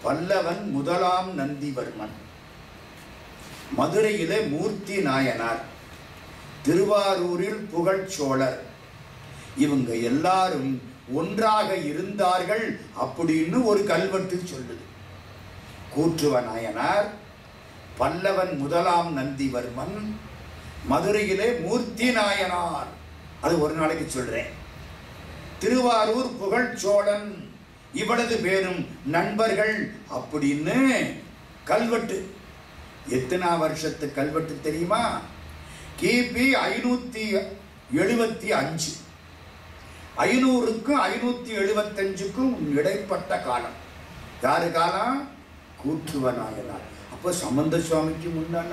பல்லவன் முதலாம் நந்திவர்மன் மதுரையிலே மூர்த்தி நாயனார் திருவாரூரில் புகழ்ச்சோழர் இவங்க எல்லாரும் ஒன்றாக இருந்தார்கள் அப்படின்னு ஒரு கல்வெட்டு சொல்லுது கூற்றுவ நாயனார் பல்லவன் முதலாம் நந்திவர்மன் மதுரையிலே மூர்த்தி நாயனார் அது ஒரு நாளைக்கு சொல்றேன் திருவாரூர் புகழ்ச்சோழன் இவளது பேரும் நண்பர்கள் அப்படின்னு கல்வெட்டு எத்தனா வருஷத்து கல்வெட்டு தெரியுமா கிபி ஐநூத்தி எழுபத்தி அஞ்சு ஐநூறுக்கும் ஐநூத்தி எழுபத்தஞ்சுக்கும் இடைப்பட்ட காலம் யாரு காலம் கூற்றுவ நாயனார் அப்ப சம்பந்த சுவாமிக்கு முன்னால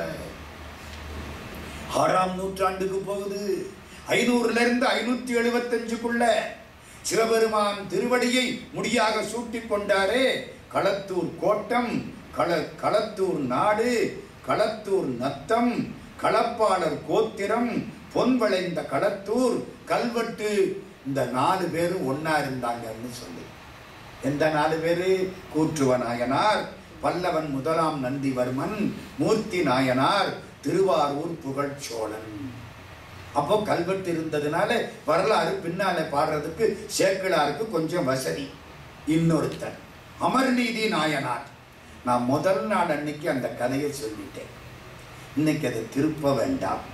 ஆறாம் நூற்றாண்டுக்கு போகுது ஐநூறுல இருந்து ஐநூத்தி எழுபத்தஞ்சுக்குள்ள சிவபெருமான் திருவடியை முடியாக சூட்டிக் கொண்டாரே களத்தூர் கோட்டம் கள களத்தூர் நாடு களத்தூர் நத்தம் களப்பாளர் கோத்திரம் பொன் விளைந்த களத்தூர் கல்வெட்டு இந்த நாலு பேரும் ஒன்னா இருந்தாங்கன்னு சொல்லி எந்த நாலு பேரு கூற்றுவ நாயனார் பல்லவன் முதலாம் நந்திவர்மன் மூர்த்தி நாயனார் திருவாரூர் புகழ்ச்சோழன் அப்போ கல்வெட்டு இருந்ததுனால வரலாறு பின்னால பாடுறதுக்கு சேக்கிழாருக்கு கொஞ்சம் வசதி இன்னொருத்தர் அமர்நீதி நாயனார் நான் முதல் நாள் அன்னைக்கு அந்த கதையை சொல்லிட்டேன் இன்னைக்கு அதை திருப்ப வேண்டாம்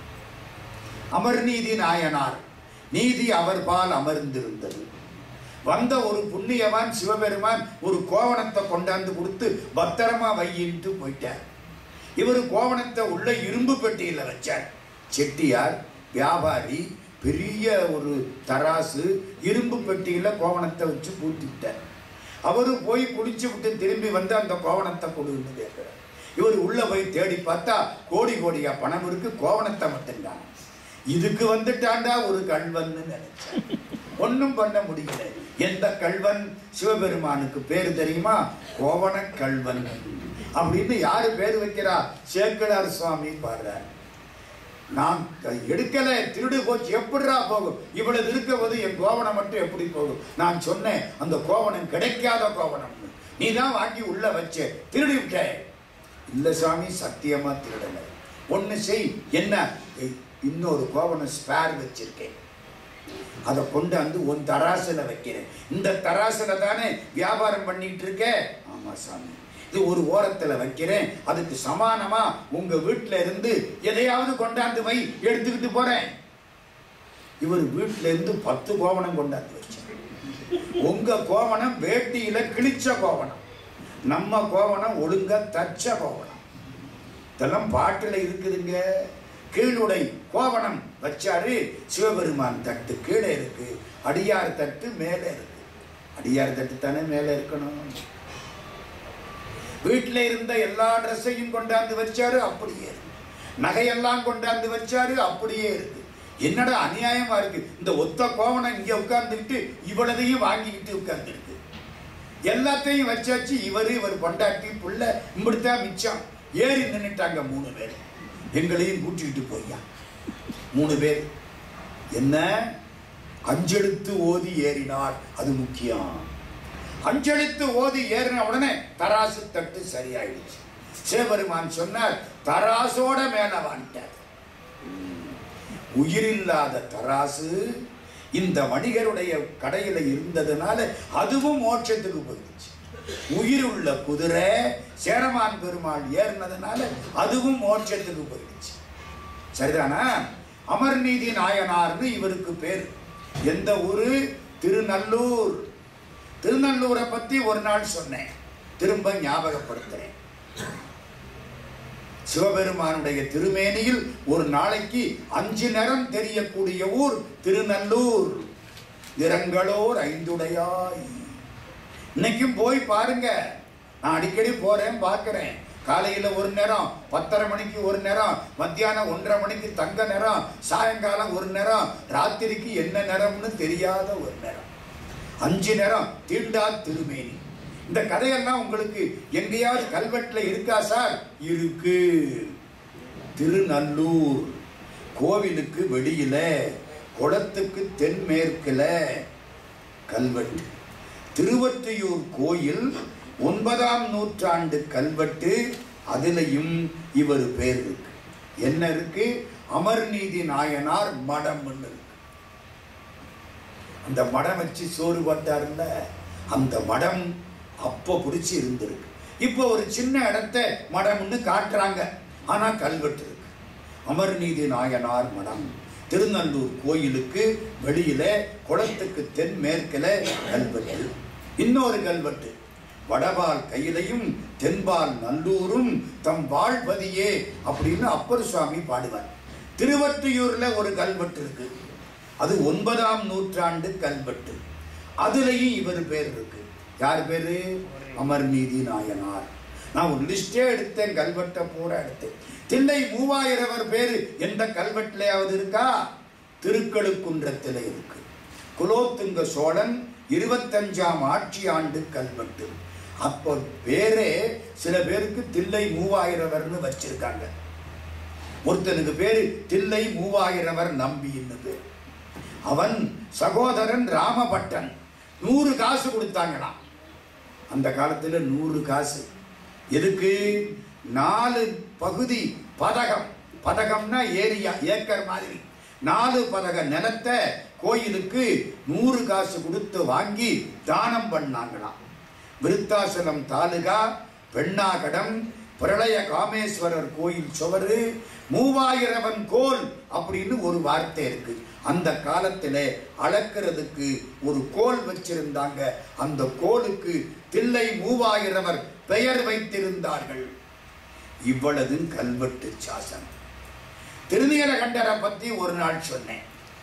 அமர்நீதி நாயனார் நீதி அவர் பால் அமர்ந்திருந்தது வந்த ஒரு புண்ணியவான் சிவபெருமான் ஒரு கோவணத்தை கொண்டாந்து கொடுத்து பத்திரமா வையின்ட்டு போயிட்டார் இவர் கோவணத்தை உள்ள இரும்பு பெட்டியில வச்சார் செட்டியார் வியாபாரி பெரிய ஒரு தராசு இரும்பு பெட்டியில கோவணத்தை வச்சு பூட்டிட்டார் அவரு போய் குடிச்சு விட்டு திரும்பி வந்து அந்த கோவணத்தை கொடுன்னு கேட்கிறார் இவர் உள்ள போய் தேடி பார்த்தா கோடி கோடியா பணம் இருக்கு கோவணத்தை மட்டும்தான் இதுக்கு வந்துட்டாண்டா ஒரு கல்வன்னு நினைச்சேன் ஒன்றும் பண்ண முடியல எந்த கல்வன் சிவபெருமானுக்கு பேர் தெரியுமா கோவண கல்வன் அப்படின்னு யாரு பேர் வைக்கிறா சேக்கிழார் சுவாமி பாடுறார் நான் எடுக்கல திருடு போச்சு எப்படிடா போகும் இவ்வளவு இருக்க போது என் கோவணம் மட்டும் எப்படி போகும் நான் சொன்னேன் அந்த கோவணம் கிடைக்காத கோவணம் நீ தான் வாங்கி உள்ள வச்ச திருடி விட்ட இல்ல சாமி சத்தியமா திருடல ஒண்ணு செய் என்ன ஏய், இன்னொரு கோவணம் ஸ்பேர் வச்சிருக்கேன் அதை கொண்டு வந்து உன் தராசுல வைக்கிறேன் இந்த தராசுல தானே வியாபாரம் பண்ணிட்டு இருக்க ஆமா சாமி இது ஒரு ஓரத்துல வைக்கிறேன் அதுக்கு சமானமா உங்க வீட்டுல இருந்து எதையாவது கொண்டாந்து வை எடுத்துக்கிட்டு போறேன் இவர் வீட்டுல இருந்து பத்து கோவணம் கொண்டாந்து வச்சார் உங்க கோவணம் வேட்டியில கிழிச்ச கோவணம் நம்ம கோவணம் ஒழுங்கா தச்ச கோவணம் இதெல்லாம் பாட்டுல இருக்குதுங்க கீழுடை கோவணம் வச்சாரு சிவபெருமான் தட்டு கீழே இருக்கு அடியார் தட்டு மேலே இருக்கு அடியார் தட்டு தானே மேலே இருக்கணும் வீட்டில் இருந்த எல்லா ட்ரெஸ்ஸையும் கொண்டாந்து வச்சாரு அப்படியே இருக்கு நகையெல்லாம் கொண்டாந்து வச்சாரு அப்படியே இருக்கு என்னடா அநியாயமா இருக்கு இந்த ஒத்த கோவணம் இங்க உட்கார்ந்துக்கிட்டு இவ்வளதையும் வாங்கிக்கிட்டு உட்கார்ந்துருக்கு எல்லாத்தையும் வச்சாச்சு இவரு இவர் பொண்டாட்டி புள்ள இப்படித்தான் மிச்சம் ஏறி நின்னுட்டாங்க மூணு பேர் எங்களையும் கூட்டிகிட்டு போய்யா மூணு பேர் என்ன அஞ்செழுத்து ஓதி ஏறினார் அது முக்கியம் அஞ்செழுத்து ஓதி ஏறின உடனே தராசு தட்டு சரியாயிடுச்சு சிவபெருமான் சொன்னார் தராசோட மேல வந்துட்டார் உயிரில்லாத தராசு இந்த வணிகருடைய கடையில இருந்ததுனால அதுவும் மோட்சத்துக்கு போயிடுச்சு உயிர் உள்ள குதிரை சேரமான் பெருமாள் ஏறினதுனால அதுவும் மோட்சத்துக்கு போயிடுச்சு சரிதானா அமர்நீதி நாயனார்னு இவருக்கு பேர் எந்த ஊரு திருநல்லூர் திருநல்லூரை பத்தி ஒரு நாள் சொன்னேன் திரும்ப ஞாபகப்படுத்துறேன் சிவபெருமானுடைய திருமேனியில் ஒரு நாளைக்கு அஞ்சு நிறம் தெரியக்கூடிய ஊர் திருநல்லூர் நிறங்களோர் ஐந்துடையாய் இன்னைக்கும் போய் பாருங்க நான் அடிக்கடி போறேன் பார்க்கிறேன் காலையில ஒரு நேரம் பத்தரை மணிக்கு ஒரு நேரம் மத்தியானம் ஒன்றரை மணிக்கு தங்க நேரம் சாயங்காலம் ஒரு நேரம் ராத்திரிக்கு என்ன நேரம்னு தெரியாத ஒரு நேரம் அஞ்சு நேரம் தீண்டா திருமேனி இந்த கதையெல்லாம் உங்களுக்கு எங்கேயாவது கல்வெட்டுல இருக்கா சார் இருக்கு திருநல்லூர் கோவிலுக்கு வெளியில குளத்துக்கு தென்மேற்குல கல்வெட்டு திருவொற்றியூர் கோயில் ஒன்பதாம் நூற்றாண்டு கல்வெட்டு அதுலயும் இவர் பேர் இருக்கு என்ன இருக்கு அமர்நீதி நாயனார் மடம் இருக்கு அந்த மடம் வச்சு சோறு போட்டார்ல அந்த மடம் அப்போ பிடிச்சி இருந்திருக்கு இப்போ ஒரு சின்ன இடத்த மடம்னு காட்டுறாங்க ஆனா கல்வெட்டு இருக்கு அமர்நீதி நாயனார் மடம் திருநல்லூர் கோயிலுக்கு வெளியில குளத்துக்கு தென்மேற்கில கல்வெட்டு இன்னொரு கல்வெட்டு வடபால் கையிலையும் தென்பால் நல்லூரும் தம் வாழ்வதியே அப்படின்னு அப்பர் சுவாமி பாடுவார் திருவற்றியூர்ல ஒரு கல்வெட்டு இருக்கு அது ஒன்பதாம் நூற்றாண்டு கல்வெட்டு அதுலயும் இவர் பேர் இருக்கு யார் பேரு அமர்நீதி நாயனார் நான் ஒரு லிஸ்டே எடுத்தேன் கல்வெட்டை பூரா எடுத்தேன் தில்லை மூவாயிரவர் பேரு எந்த கல்வெட்டிலையாவது இருக்கா திருக்கழுக்குன்றத்தில் இருக்கு குலோத்துங்க சோழன் இருபத்தஞ்சாம் ஆட்சி ஆண்டு கல்வெட்டு அப்போ பேரே சில பேருக்கு தில்லை மூவாயிரவர்னு வச்சிருக்காங்க ஒருத்தனுக்கு பேரு தில்லை மூவாயிரவர் நம்பின்னு பேர் அவன் சகோதரன் ராமபட்டன் நூறு காசு கொடுத்தாங்களாம் அந்த காலத்துல நூறு காசு எதுக்கு நாலு பகுதி பதகம் பதகம்னா ஏரியா ஏக்கர் மாதிரி நாலு பதக நிலத்தை கோயிலுக்கு நூறு காசு கொடுத்து வாங்கி தானம் பண்ணாங்களாம் விருத்தாசலம் தாலுகா பெண்ணாகடம் பிரளய காமேஸ்வரர் கோயில் சுவரு மூவாயிரவன் கோல் அப்படின்னு ஒரு வார்த்தை இருக்கு அந்த காலத்துல அளக்கிறதுக்கு ஒரு கோல் வச்சிருந்தாங்க அந்த கோலுக்கு தில்லை மூவாயிரவர் பெயர் வைத்திருந்தார்கள் இவ்வளவு கல்வெட்டு சாசனம் திருநீலகண்டரை பத்தி ஒரு நாள் சொன்னேன்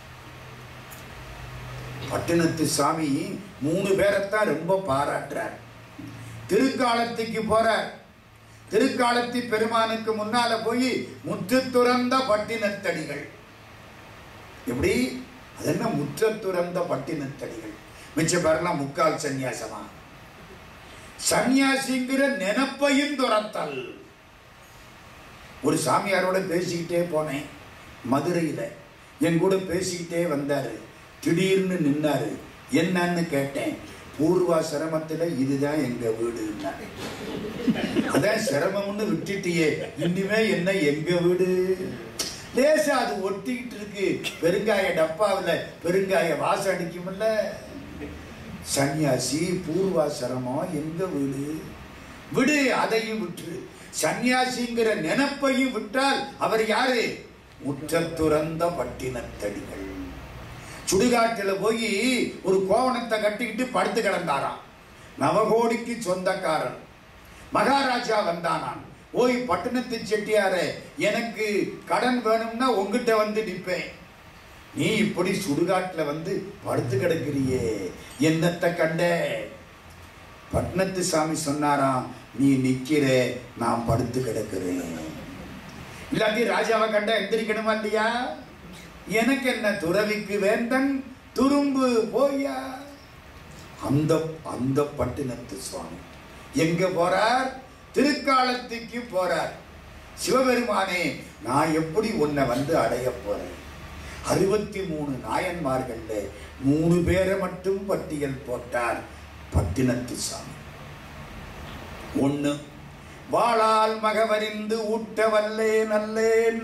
பட்டினத்து சாமி மூணு பேரைத்தான் ரொம்ப பாராட்டுறார் திருக்காலத்துக்கு போறார் திருக்காலத்தி பெருமானுக்கு முன்னால போய் முற்று துறந்த பட்டினத்தடிகள் எப்படி அது என்ன முற்ற துறந்த பட்டினத்தடிகள் மிச்ச பேரெல்லாம் முக்கால் சந்நியாசமா சந்நியாசிங்கிற நினப்பையும் துரத்தல் ஒரு சாமியாரோட பேசிக்கிட்டே போனேன் மதுரையில என் கூட பேசிக்கிட்டே வந்தாரு திடீர்னு நின்னாரு என்னன்னு கேட்டேன் பூர்வாசிரமத்துல இதுதான் எங்க வீடுன்னாரு அதான் சிரமம்னு விட்டுட்டியே இனிமே என்ன எங்க வீடு லேசா அது ஒட்டிக்கிட்டு இருக்கு பெருங்காய டப்பாவில் பெருங்காய வாசம் அடிக்கும்ல சன்னியாசி பூர்வாசிரமம் எங்க வீடு விடு அதையும் விட்டு சன்னியாசிங்கிற நினப்பையும் விட்டால் அவர் யாரு முற்றத்துறந்த பட்டினத்தடிகள் சுடுகாட்டில் போய் ஒரு கோவணத்தை கட்டிக்கிட்டு படுத்து கிடந்தாராம் நவகோடிக்கு சொந்தக்காரன் மகாராஜா வந்தானான் ஓய் பட்டணத்து செட்டியாரே எனக்கு கடன் வேணும்னா உங்ககிட்ட வந்து நிற்பேன் நீ இப்படி சுடுகாட்டில் வந்து படுத்து கிடக்கிறியே என்னத்தை கண்ட பட்னத்து சாமி சொன்னாராம் நீ நிக்கிற நான் படுத்து கிடக்கிறேன் இல்லாட்டி ராஜாவை கண்ட எந்திரிக்கணுமா இல்லையா எனக்கு என்ன துறவிக்கு வேந்தன் துரும்பு போயா அந்த அந்த பட்டினத்து சுவாமி எங்க போறார் திருக்காலத்துக்கு போறார் சிவபெருமானே நான் எப்படி உன்னை வந்து அடைய போறேன் அறுபத்தி மூணு நாயன்மார்கள்ல மூணு பேரை மட்டும் பட்டியல் போட்டார் பட்டினத்து சாமி ஒண்ணு வாளால் மகவறிந்து ஊட்ட வல்லே நல்லேன்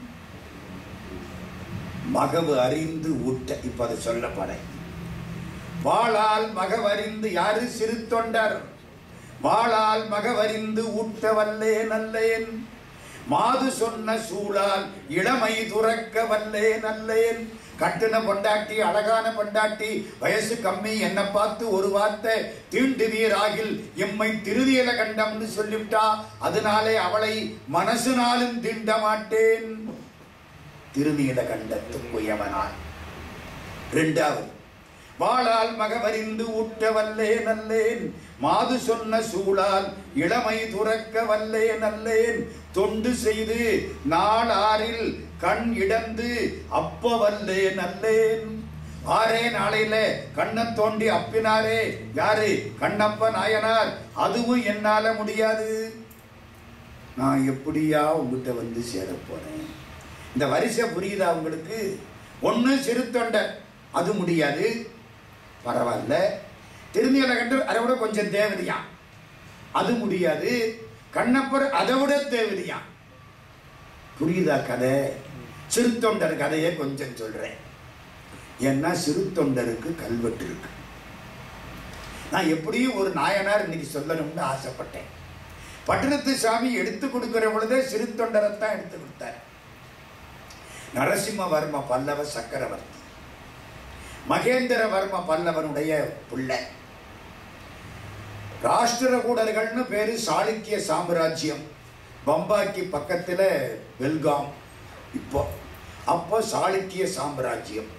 மகவு அறிந்து ஊட்ட இப்ப அதை சொல்ல போறேன் வாளால் மகவறிந்து யாரு சிறு தொண்டர் வாளால் மகவறிந்து ஊட்ட வல்லே நல்லேன் மாது சொன்ன சூழால் இளமை துறக்க வல்லே நல்லேன் கட்டுன பொண்டாட்டி அழகான பொண்டாட்டி வயசு கம்மி என்ன பார்த்து ஒரு வார்த்தை தீண்டுவீராகில் எம்மை திருதியல கண்டம்னு சொல்லிவிட்டா அதனாலே அவளை மனசுனாலும் தீண்ட மாட்டேன் திருநீல கண்டத்துக்குயவனான் இரண்டாவது வாளால் மகவறிந்து ஊட்ட வல்லே நல்லேன் மாது சொன்ன சூழால் இளமை துறக்க வல்லே நல்லேன் தொண்டு செய்து நாளாரில் கண் இடந்து அப்ப வல்லே நல்லேன் ஆரே நாளையில கண்ணை தோண்டி அப்பினாரே யாரு கண்ணப்ப நாயனார் அதுவும் என்னால முடியாது நான் எப்படியா உங்ககிட்ட வந்து சேர போறேன் இந்த வரிசை புரியுதா உங்களுக்கு ஒன்று சிறு தொண்டர் அது முடியாது பரவாயில்ல திருநீலகண்டர் அதை விட கொஞ்சம் தேவதையா அது முடியாது கண்ணப்பர் அதை விட தேவதையாம் புரியுதா கதை சிறு தொண்டர் கதையை கொஞ்சம் சொல்றேன் ஏன்னா சிறு தொண்டருக்கு கல்வெட்டு இருக்கு நான் எப்படியும் ஒரு நாயனார் இன்னைக்கு சொல்லணும்னு ஆசைப்பட்டேன் பட்டணத்து சாமி எடுத்து கொடுக்கிற பொழுதே சிறு தொண்டரைத்தான் எடுத்து கொடுத்தார் நரசிம்மவர்ம பல்லவ சக்கரவர்த்தி மகேந்திரவர்ம பல்லவனுடைய பிள்ளை ராஷ்டிரகூடர்கள்னு பேரு சாளுக்கிய சாம்ராஜ்யம் பம்பாய்க்கு பக்கத்துல பெல்காம் இப்போ அப்போ சாளுக்கிய சாம்ராஜ்யம்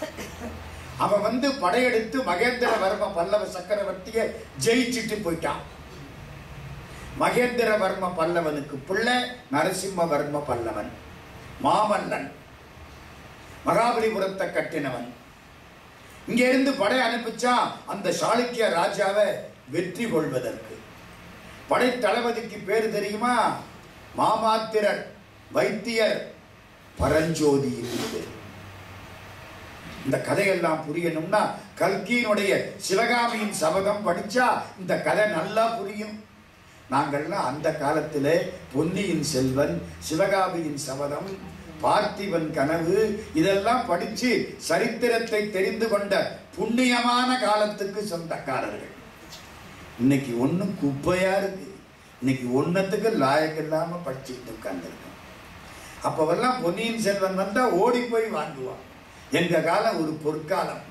அவன் வந்து படையெடுத்து மகேந்திரவர்ம பல்லவ சக்கரவர்த்தியை ஜெயிச்சிட்டு போயிட்டான் மகேந்திரவர்ம பல்லவனுக்கு பிள்ளை நரசிம்மவர்ம பல்லவன் மாமல்லன் மகாபலிபுரத்தை கட்டினவன் இங்க இருந்து படை அனுப்பிச்சா அந்த சாளுக்கிய ராஜாவை வெற்றி கொள்வதற்கு படை தளபதிக்கு பேரு தெரியுமா மாமாத்திரர் வைத்தியர் பரஞ்சோதி என்று பேர். இந்த கதையெல்லாம் புரியணும்னா கல்கியினுடைய சிவகாமியின் சபதம் படிச்சா இந்த கதை நல்லா புரியும் நாங்கள்லாம் அந்த காலத்திலே பொன்னியின் செல்வன் சிவகாமியின் சபதம் பார்த்திபன் கனவு இதெல்லாம் படிச்சு சரித்திரத்தை தெரிந்து கொண்ட புண்ணியமான காலத்துக்கு சொந்தக்காரர்கள் இன்னைக்கு ஒன்றும் குப்பையா இருக்கு இன்னைக்கு ஒன்னத்துக்கு லாயக்கு இல்லாம படிச்சுட்டு உட்கார்ந்துருக்கோம் அப்பவெல்லாம் பொன்னியின் செல்வன் வந்தா ஓடி போய் வாங்குவான் எங்க காலம் ஒரு பொற்காலம்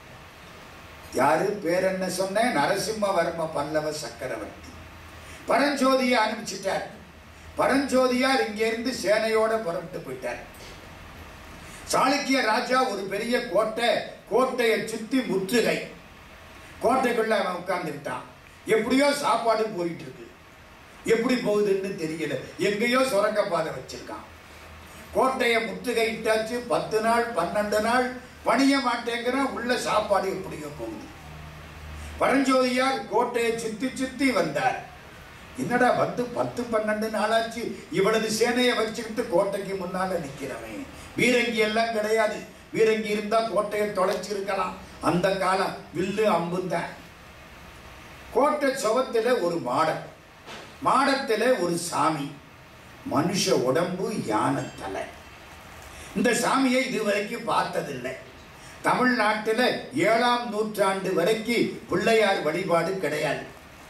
யாரு பேர் என்ன சொன்னேன் நரசிம்மவர்ம பல்லவ சக்கரவர்த்தி பரஞ்சோதியை அனுப்பிச்சிட்டார் பரஞ்சோதியார் இங்கிருந்து சேனையோட புறப்பட்டு போயிட்டார் சாளுக்கிய ராஜா ஒரு பெரிய கோட்டை கோட்டையை சுத்தி முற்றுகை கோட்டைக்குள்ள அவன் உட்கார்ந்துக்கிட்டான் எப்படியோ சாப்பாடு போயிட்டு இருக்கு எப்படி போகுதுன்னு தெரியல எங்கேயோ சுரங்க பாதை வச்சிருக்கான் கோட்டையை முற்றுகையிட்டாச்சு பத்து நாள் பன்னெண்டு நாள் பணிய மாட்டேங்கிறான் உள்ள சாப்பாடு எப்படியோ போகுது பரஞ்சோதியார் கோட்டையை சுத்தி சுத்தி வந்தார் என்னடா வந்து பத்து பன்னெண்டு நாளாச்சு இவ்வளவு சேனையை வச்சுக்கிட்டு கோட்டைக்கு முன்னால நிக்கிறவன் பீரங்கி எல்லாம் கிடையாது பீரங்கி இருந்தா கோட்டையை தொலைச்சிருக்கலாம் அந்த காலம் வில்லு அம்புந்தான் கோட்டை சுவத்துல ஒரு மாடம் மாடத்துல ஒரு சாமி மனுஷ உடம்பு யானை தலை இந்த சாமியை இதுவரைக்கும் பார்த்ததில்லை தமிழ்நாட்டில் ஏழாம் நூற்றாண்டு வரைக்கும் பிள்ளையார் வழிபாடு கிடையாது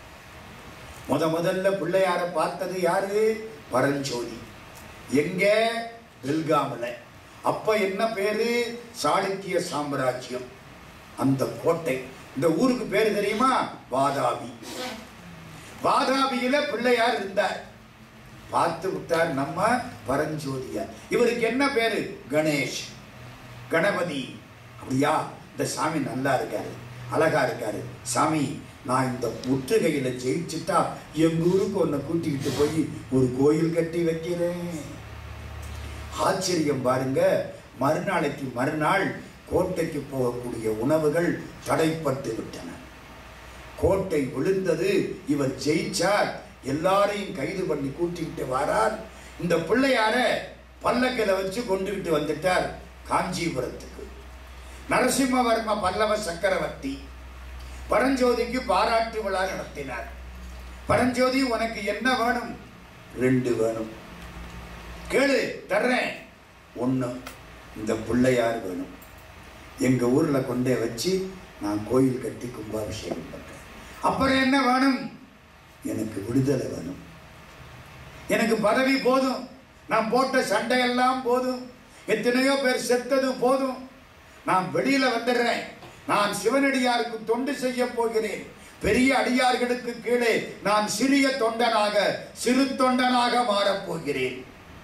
முத முதல்ல பிள்ளையாரை பார்த்தது யாரு பரஞ்சோதி எங்க பெல்காமில் அப்ப என்ன பேரு சாளுக்கிய சாம்ராஜ்யம் அந்த கோட்டை இந்த ஊருக்கு பேரு தெரியுமா வாதாபி வாதாபியில பிள்ளையார் இருந்தார் பார்த்து விட்டார் நம்ம பரஞ்சோதியார் இவருக்கு என்ன பேரு கணேஷ் கணபதி அப்படியா இந்த சாமி நல்லா இருக்காரு அழகா இருக்காரு சாமி நான் இந்த முற்றுகையில ஜெயிச்சுட்டா எங்க ஊருக்கு உன்னை கூட்டிக்கிட்டு போய் ஒரு கோயில் கட்டி வைக்கிறேன் ஆச்சரியம் பாருங்க மறுநாளைக்கு மறுநாள் கோட்டைக்கு போகக்கூடிய உணவுகள் தடைப்பட்டு விட்டன கோட்டை விழுந்தது இவர் ஜெயிச்சார் எல்லாரையும் கைது பண்ணி கூட்டிக்கிட்டு வாரார் இந்த பிள்ளையார பல்லக்கில வச்சு கொண்டுகிட்டு வந்துட்டார் காஞ்சிபுரத்துக்கு நரசிம்மவர்ம பல்லவ சக்கரவர்த்தி பரஞ்சோதிக்கு பாராட்டு விழா நடத்தினார் பரஞ்சோதி உனக்கு என்ன வேணும் ரெண்டு வேணும் கேளு தர்றேன் ஒன்று இந்த பிள்ளையார் வேணும் எங்க ஊர்ல கொண்டே வச்சு நான் கோயில் கட்டி கும்பாபிஷேகம் பண்றேன் அப்புறம் என்ன வேணும் எனக்கு விடுதலை வேணும் எனக்கு பதவி போதும் நான் போட்ட சண்டையெல்லாம் போதும் எத்தனையோ பேர் செத்தது போதும் நான் வெளியில வந்துடுறேன் நான் சிவனடியாருக்கு தொண்டு செய்ய போகிறேன் பெரிய அடியார்களுக்கு கீழே நான் சிறிய தொண்டனாக சிறு தொண்டனாக மாறப் போகிறேன்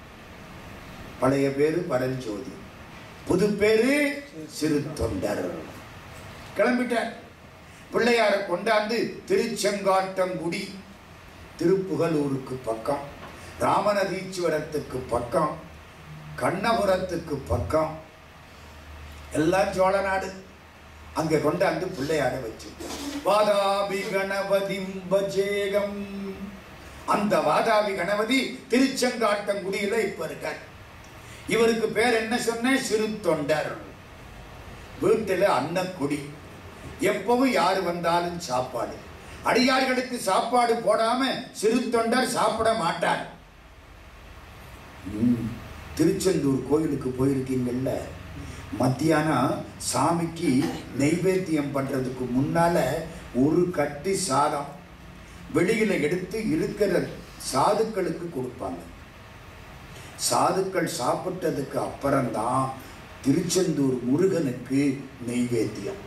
பழைய பேரு பரஞ்சோதி புது பேரு சிறு தொண்டர் கிளம்பிட்டார் பிள்ளையாரை கொண்டாந்து திருச்செங்காட்டங்குடி திருப்புகலூருக்கு பக்கம் ராமநதீச்சுவரத்துக்கு பக்கம் கண்ணபுரத்துக்கு பக்கம் எல்லாம் சோழ நாடு அங்க கொண்டாந்து பிள்ளையாரை வச்சு வாதாபி கணபதி பஜேகம் அந்த வாதாபி கணபதி திருச்செங்காட்டங்குடியில இப்ப இருக்கார் இவருக்கு பேர் என்ன சொன்னேன் சிறு தொண்டர் வீட்டுல அன்னக்குடி எப்பவும் யார் வந்தாலும் சாப்பாடு அடியார்களுக்கு சாப்பாடு போடாம சிறு தொண்டர் சாப்பிட மாட்டார் ம், திருச்செந்தூர் கோயிலுக்கு போயிருக்கீங்கல்ல மத்தியானம் சாமிக்கு நெய்வேத்தியம் பண்றதுக்கு முன்னால ஒரு கட்டி சாதம் வெளியில எடுத்து இருக்கிற சாதுக்களுக்கு கொடுப்பாங்க சாதுக்கள் சாப்பிட்டதுக்கு அப்புறம்தான் திருச்செந்தூர் முருகனுக்கு நெய்வேத்தியம்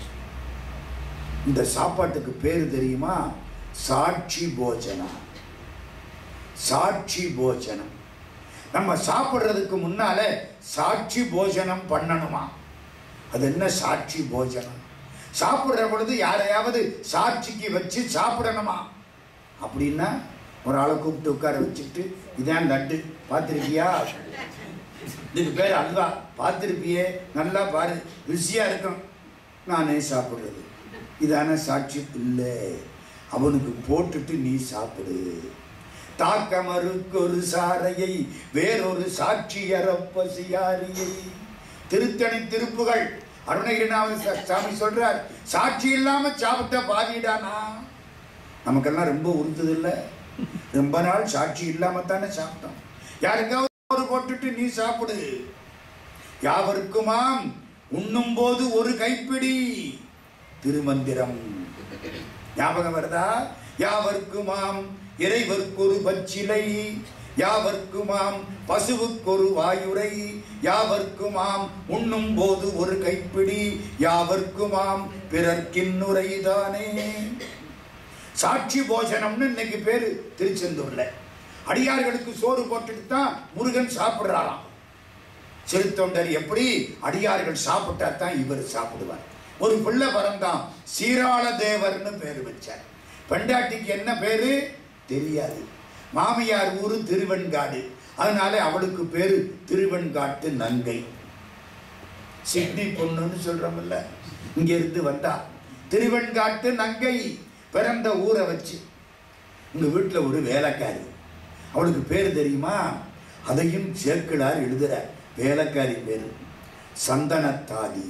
இந்த சாப்பாட்டுக்கு பேர் தெரியுமா சாட்சி போஜனம் சாட்சி போஜனம் நம்ம சாப்பிட்றதுக்கு முன்னால சாட்சி போஜனம் பண்ணணுமா அது என்ன சாட்சி போஜனம் சாப்பிடுற பொழுது யாரையாவது சாட்சிக்கு வச்சு சாப்பிடணுமா அப்படின்னா ஒரு ஆளை கூப்பிட்டு உட்கார வச்சுட்டு இதான் லட்டு பார்த்துருக்கியா இதுக்கு பேர் அல்வா பார்த்துருப்பியே நல்லா பாரு ருசியா இருக்கும் நானே சாப்பிடுறது இதான சாட்சி இல்லை அவனுக்கு போட்டுட்டு நீ சாப்பிடு தாக்கமருக்கு சாரையை வேறொரு சாட்சியர பசியாரியை திருத்தணி திருப்புகள் அருணகிரிநாத சாமி சொல்றார் சாட்சி இல்லாம சாப்பிட்ட பாதிடானா நமக்கெல்லாம் ரொம்ப உறுத்துது இல்ல ரொம்ப நாள் சாட்சி இல்லாம தானே சாப்பிட்டோம் யாருக்காவது ஒரு போட்டுட்டு நீ சாப்பிடு யாவருக்குமாம் உண்ணும் போது ஒரு கைப்பிடி திருமந்திரம் ஞாபகம் வருதா யாவர்க்குமாம் இறைவர்க்கொரு பச்சிலை யாவர்க்குமாம் பசுவுக்கொரு வாயுரை யாவர்க்குமாம் உண்ணும் போது ஒரு கைப்பிடி யாவர்க்குமாம் பிறர்க்கின்னுரைதானே சாட்சி போஜனம்னு இன்னைக்கு பேரு திருச்செந்தூர்ல அடியார்களுக்கு சோறு போட்டுட்டு தான் முருகன் சாப்பிடுறாராம் சிறுத்தொண்டர் எப்படி அடியார்கள் சாப்பிட்டா தான் இவர் சாப்பிடுவார் ஒரு பிள்ளை பிறந்தான் சீராள தேவர்னு பேர் வச்சார் பெண்டாட்டிக்கு என்ன பேரு தெரியாது மாமியார் ஊரு திருவெண்காடு அதனால அவளுக்கு பேரு திருவெண்காட்டு நங்கை சிட்னி பொண்ணுன்னு சொல்றோம்ல இங்க இருந்து வந்தா திருவெண்காட்டு நங்கை பிறந்த ஊரை வச்சு உங்க வீட்டுல ஒரு வேலைக்காரி அவளுக்கு பேர் தெரியுமா அதையும் சேர்க்கலார் எழுதுற வேலைக்காரி பேரு சந்தனத்தாதி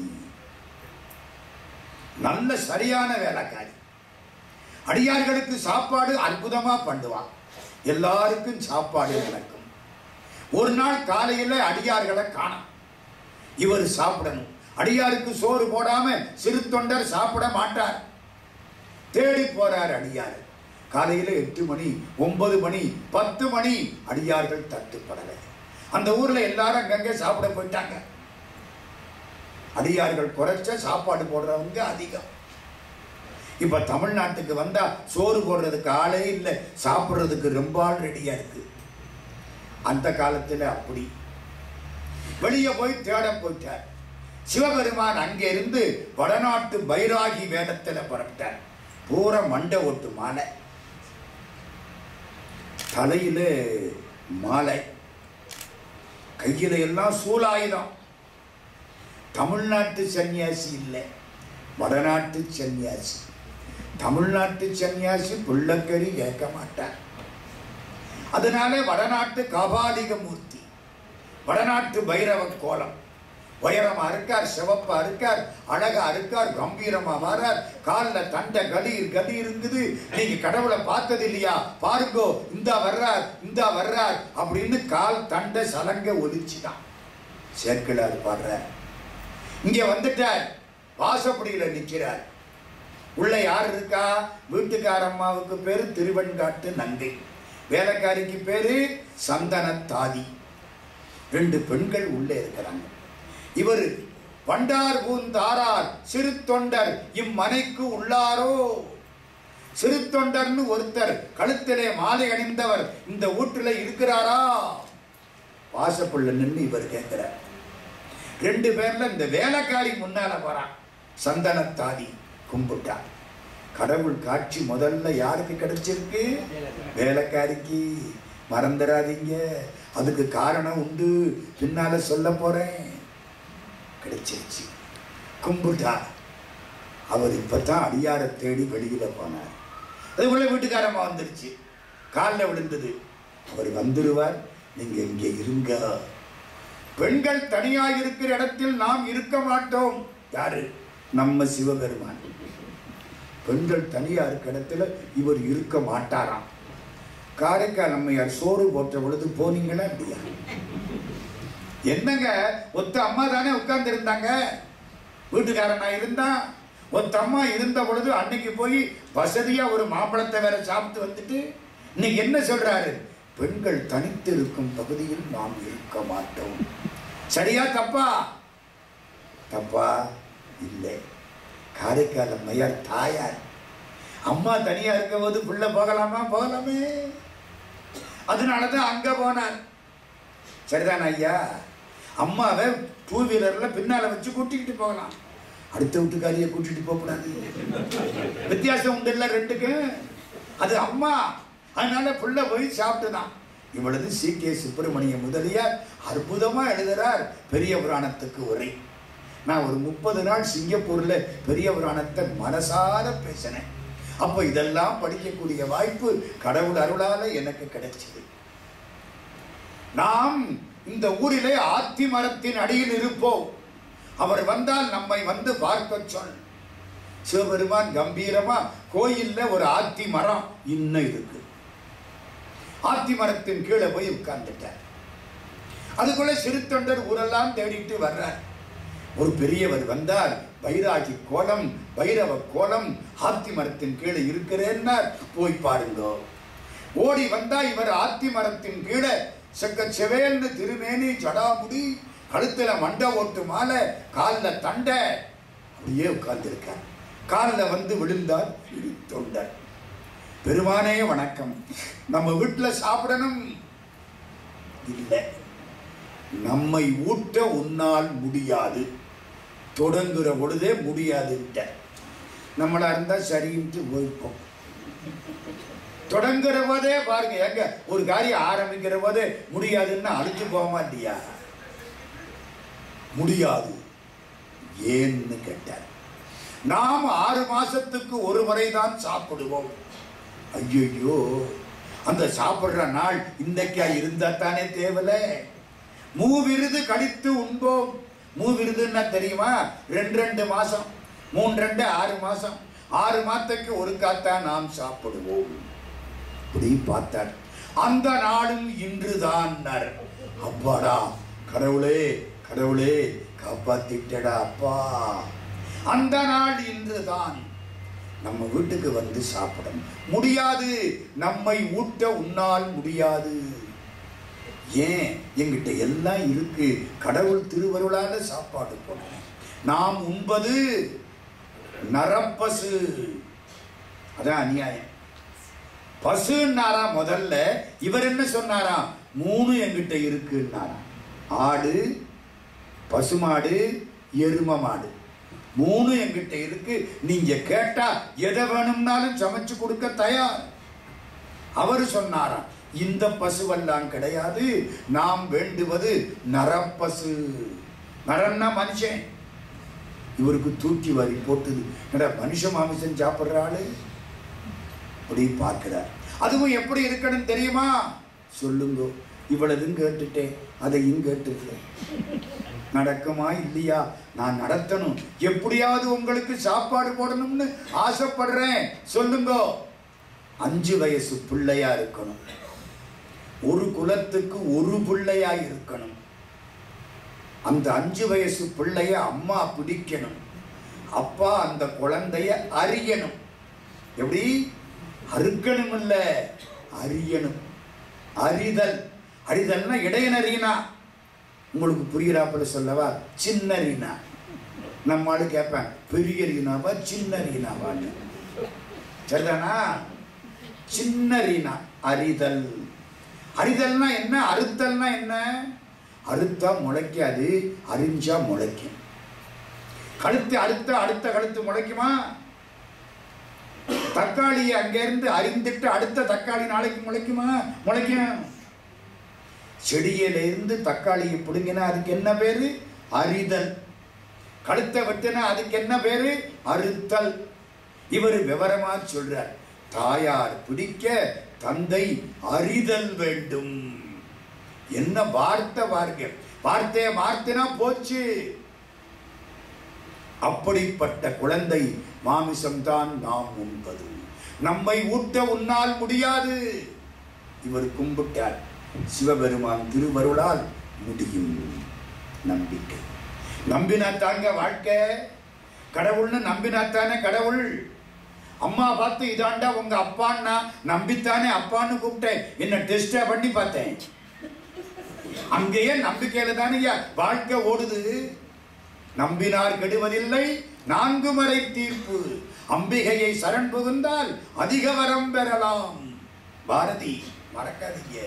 நல்ல சரியான வேலைக்காரி அடியார்களுக்கு சாப்பாடு அற்புதமா பண்ணுவான் எல்லாருக்கும் சாப்பாடு நடக்கும் ஒரு நாள் காலையில அடியார்களை காணும் இவர் சாப்பிடணும் அடியாருக்கு சோறு போடாம சிறு தொண்டர் சாப்பிட மாட்டார் தேடி போறார் அடியார் காலையில எட்டு மணி ஒன்பது மணி பத்து மணி அடியார்கள் தட்டுப்படலை அந்த ஊர்ல எல்லாரும் அங்கங்க சாப்பிட போயிட்டாங்க அடியார்கள் குறைச்ச சாப்பாடு போடுறவங்க அதிகம் இப்ப தமிழ்நாட்டுக்கு வந்தா சோறு போடுறதுக்கு ஆளே இல்லை சாப்பிடுறதுக்கு ரொம்ப ஆள் ரெடியா இருக்கு அந்த காலத்துல அப்படி வெளியே போய் தேட போயிட்டார் சிவபெருமான் அங்கே இருந்து வடநாட்டு பைராகி வேடத்துல புறப்பட்டார் பூரா மண்டை ஒட்டு மாலை தலையில மாலை கையில எல்லாம் சூலாயுதம் தமிழ்நாட்டு சன்னியாசி இல்லை வடநாட்டு சன்னியாசி தமிழ்நாட்டு சன்னியாசி புள்ளக்கறி கேட்க மாட்டார் அதனால வடநாட்டு காபாலிக மூர்த்தி வடநாட்டு பைரவ கோலம் உயரமா இருக்கார் சிவப்பா இருக்கார் அழகா இருக்கார் கம்பீரமா வரார் காலில் தண்டை கலீர் கலீர் இருக்குது நீங்க கடவுளை பார்த்தது இல்லையா பாருங்கோ இந்தா வர்றார் இந்தா வர்றார் அப்படின்னு கால் தண்டை சலங்க ஒலிச்சுதான் சேர்க்கலார் பாடுறார் இங்க வந்துட்டார் வாசப்படியில நிற்கிறார் உள்ள யார் இருக்கா வீட்டுக்கார அம்மாவுக்கு பேரு திருவெண்காட்டு நங்கை வேலைக்காரிக்கு பேரு சந்தனத்தாதி ரெண்டு பெண்கள் உள்ளே இருக்கிறாங்க இவர் பண்டார் பூந்தாரார் சிறு தொண்டர் இம்மனைக்கு உள்ளாரோ சிறு தொண்டர்னு ஒருத்தர் கழுத்திலே மாலை அணிந்தவர் இந்த வீட்டுல இருக்கிறாரா வாசப்புள்ள நின்று இவர் கேட்கிறார் ரெண்டு பேர்ல இந்த வேலைக்காரி முன்னால போறான் சந்தனத்தாதி கும்பிட்டா கடவுள் காட்சி முதல்ல யாருக்கு கிடைச்சிருக்கு வேலைக்காரிக்கு மறந்துடாதீங்க அதுக்கு காரணம் உண்டு பின்னால சொல்ல போறேன் கிடைச்சிருச்சு கும்பிட்டா அவர் இப்பதான் அடியாரை தேடி வெளியில போனார் அதுக்குள்ள வீட்டுக்காரம்மா வந்துருச்சு காலில் விழுந்தது அவர் வந்துடுவார் நீங்க இங்க இருங்க பெண்கள் தனியாக இருக்கிற இடத்தில் நாம் இருக்க மாட்டோம் யாரு நம்ம சிவபெருமான் பெண்கள் தனியா இருக்க இடத்துல இவர் இருக்க மாட்டாராம் காரைக்கால் அம்மையார் சோறு போட்ட பொழுது போனீங்களா இல்லையா என்னங்க ஒத்த அம்மா தானே உட்கார்ந்து இருந்தாங்க வீட்டுக்காரனா இருந்தா ஒத்த அம்மா இருந்த பொழுது அன்னைக்கு போய் வசதியா ஒரு மாம்பழத்தை வேற சாப்பிட்டு வந்துட்டு இன்னைக்கு என்ன சொல்றாரு பெண்கள் தனித்து இருக்கும் பகுதியில் நாம் இருக்க மாட்டோம் சரியா தப்பா தப்பா இல்லை காரைக்கால் அம்மையார் தாயார் அம்மா தனியா இருக்கும் போது புள்ள போகலாமா போகலாமே அதனாலதான் அங்க போனார் சரிதான ஐயா அம்மாவை டூ வீலர்ல பின்னால வச்சு கூட்டிக்கிட்டு போகலாம் அடுத்த வீட்டுக்காரியை கூட்டிட்டு போகக்கூடாது வித்தியாசம் உண்டு இல்ல ரெண்டுக்கு அது அம்மா அதனால புள்ள போய் சாப்பிட்டுதான் இவ்வளவு சி கே சுப்பிரமணிய முதலியார் அற்புதமா எழுதுறார் பெரிய புராணத்துக்கு உரை நான் ஒரு முப்பது நாள் சிங்கப்பூர்ல பெரிய புராணத்தை மனசார பேசினேன் அப்போ இதெல்லாம் படிக்கக்கூடிய வாய்ப்பு கடவுள் அருளால எனக்கு கிடைச்சது நாம் இந்த ஊரிலே ஆத்தி மரத்தின் அடியில் இருப்போம் அவர் வந்தால் நம்மை வந்து பார்க்க சொல் சிவபெருமான் கம்பீரமா கோயில்ல ஒரு ஆத்தி மரம் இன்னும் இருக்கு ஆத்தி மரத்தின் கீழே போய் உட்கார்ந்துட்டார் அதுக்குள்ள சிறு தொண்டர் ஊரெல்லாம் தேடிட்டு வர்றார் ஒரு பெரியவர் வந்தார் பைராகி கோலம் பைரவ கோலம் ஆத்தி மரத்தின் கீழே இருக்கிறேன்னார் போய் பாருங்க ஓடி வந்தா இவர் ஆத்தி மரத்தின் கீழே செக்க செவேல்னு திருமேனி ஜடாமுடி கழுத்துல மண்டை ஓட்டு மாலை காலில் தண்டை அப்படியே உட்கார்ந்திருக்கார் காலில் வந்து விழுந்தார் இரு தொண்டர் பெருமானே வணக்கம் நம்ம வீட்டில் சாப்பிடணும் இல்லை நம்மை ஊட்ட உன்னால் முடியாது தொடங்குற பொழுதே முடியாதுன்ட்ட நம்மளா இருந்தா சரின்ட்டு போய்ப்போம் தொடங்குற போதே பாருங்க எங்க ஒரு காரியம் ஆரம்பிக்கிற போதே முடியாதுன்னு அழிச்சு போக இல்லையா முடியாது ஏன்னு கேட்டார் நாம் ஆறு மாசத்துக்கு ஒரு முறை தான் சாப்பிடுவோம் ஐயோ அந்த சாப்பிடுற நாள் இன்றைக்கா இருந்தா தானே தேவல மூவிருது கழித்து உண்போம் மூவிருதுன்னா தெரியுமா ரெண்டு ரெண்டு மாசம் மூணு ரெண்டு ஆறு மாசம் ஆறு மாதத்துக்கு ஒரு காத்தான் நாம் சாப்பிடுவோம் இப்படி பார்த்தார் அந்த நாளும் இன்றுதான் அப்பாடா கடவுளே கடவுளே காப்பாத்திட்டடா அப்பா அந்த நாள் இன்றுதான் நம்ம வீட்டுக்கு வந்து சாப்பிடணும் முடியாது நம்மை ஊட்ட உன்னால் முடியாது ஏன் எங்கிட்ட எல்லாம் இருக்கு கடவுள் திருவருளால சாப்பாடு போடுறேன் நாம் உண்பது நரப்பசு அதான் அநியாயம் பசுன்னாரா முதல்ல இவர் என்ன சொன்னாராம் மூணு எங்கிட்ட இருக்குன்னாராம் ஆடு பசுமாடு எரும மாடு மூணு எங்கிட்ட இருக்கு நீங்க கேட்டா எதை வேணும்னாலும் சமைச்சு கொடுக்க தயார் அவர் சொன்னாராம் இந்த பசுவெல்லாம் கிடையாது நாம் வேண்டுவது நரப்பசு நரன்னா மனுஷன் இவருக்கு தூக்கி வாரி போட்டுது என்னடா மனுஷ மாமிசம் சாப்பிடுற ஆளு அப்படி பார்க்கிறார் அதுவும் எப்படி இருக்கணும் தெரியுமா சொல்லுங்க இவ்வளவும் கேட்டுட்டேன் அதையும் கேட்டுட்டேன் நடக்குமா இல்லையா நான் நடத்தணும் எப்படியாவது உங்களுக்கு சாப்பாடு போடணும்னு ஆசைப்படுறேன் சொல்லுங்க அஞ்சு வயசு பிள்ளையா இருக்கணும் ஒரு குலத்துக்கு ஒரு பிள்ளையா இருக்கணும் அந்த அஞ்சு வயசு பிள்ளைய அம்மா பிடிக்கணும் அப்பா அந்த குழந்தைய அறியணும் எப்படி அறுக்கணும் இல்ல அறியணும் அறிதல் அறிதல்னா இடையனறினா உங்களுக்கு புரிகிறாப்புல சொல்லவா சின்ன ரீனா நம்ம ஆளு கேட்பேன் பெரிய ரீனாவா சின்ன ரீனாவான்னு சரிதானா சின்ன ரீனா அறிதல் அறிதல்னா என்ன அறுத்தல்னா என்ன அறுத்தா முளைக்காது அறிஞ்சா முளைக்கும் கழுத்து அறுத்த அடுத்த கழுத்து முளைக்குமா தக்காளியை அங்கிருந்து அறிந்துட்டு அடுத்த தக்காளி நாளைக்கு முளைக்குமா முளைக்கும் செடியில இருந்து தக்காளியை பிடுங்கினா அதுக்கு என்ன பேரு அறிதல் கழுத்தை வெட்டினா அதுக்கு என்ன பேரு அறுத்தல் இவர் விவரமா சொல்றார் தாயார் பிடிக்க தந்தை அறிதல் வேண்டும் என்ன வார்த்தை பாருங்க வார்த்தையை மாத்தினா போச்சு அப்படிப்பட்ட குழந்தை மாமிசம்தான் நாம் உண்பது நம்மை ஊட்ட உன்னால் முடியாது இவர் கும்பிட்டார் சிவபெருமான் திருவருளால் முடியும் நம்பிக்கை நம்பினா தாங்க வாழ்க்கை கடவுள்னு நம்பினாத்தானே கடவுள் அம்மா பார்த்து இதாண்டா உங்க அப்பான்னா நம்பித்தானே அப்பான்னு கூப்பிட்டேன் என்ன டெஸ்டா பண்ணி பார்த்தேன் அங்கேயே நம்பிக்கையில தானே வாழ்க்கை ஓடுது நம்பினார் கெடுவதில்லை நான்கு மறை தீர்ப்பு அம்பிகையை சரண் புகுந்தால் அதிக வரம் பெறலாம் பாரதி மறக்காதீங்க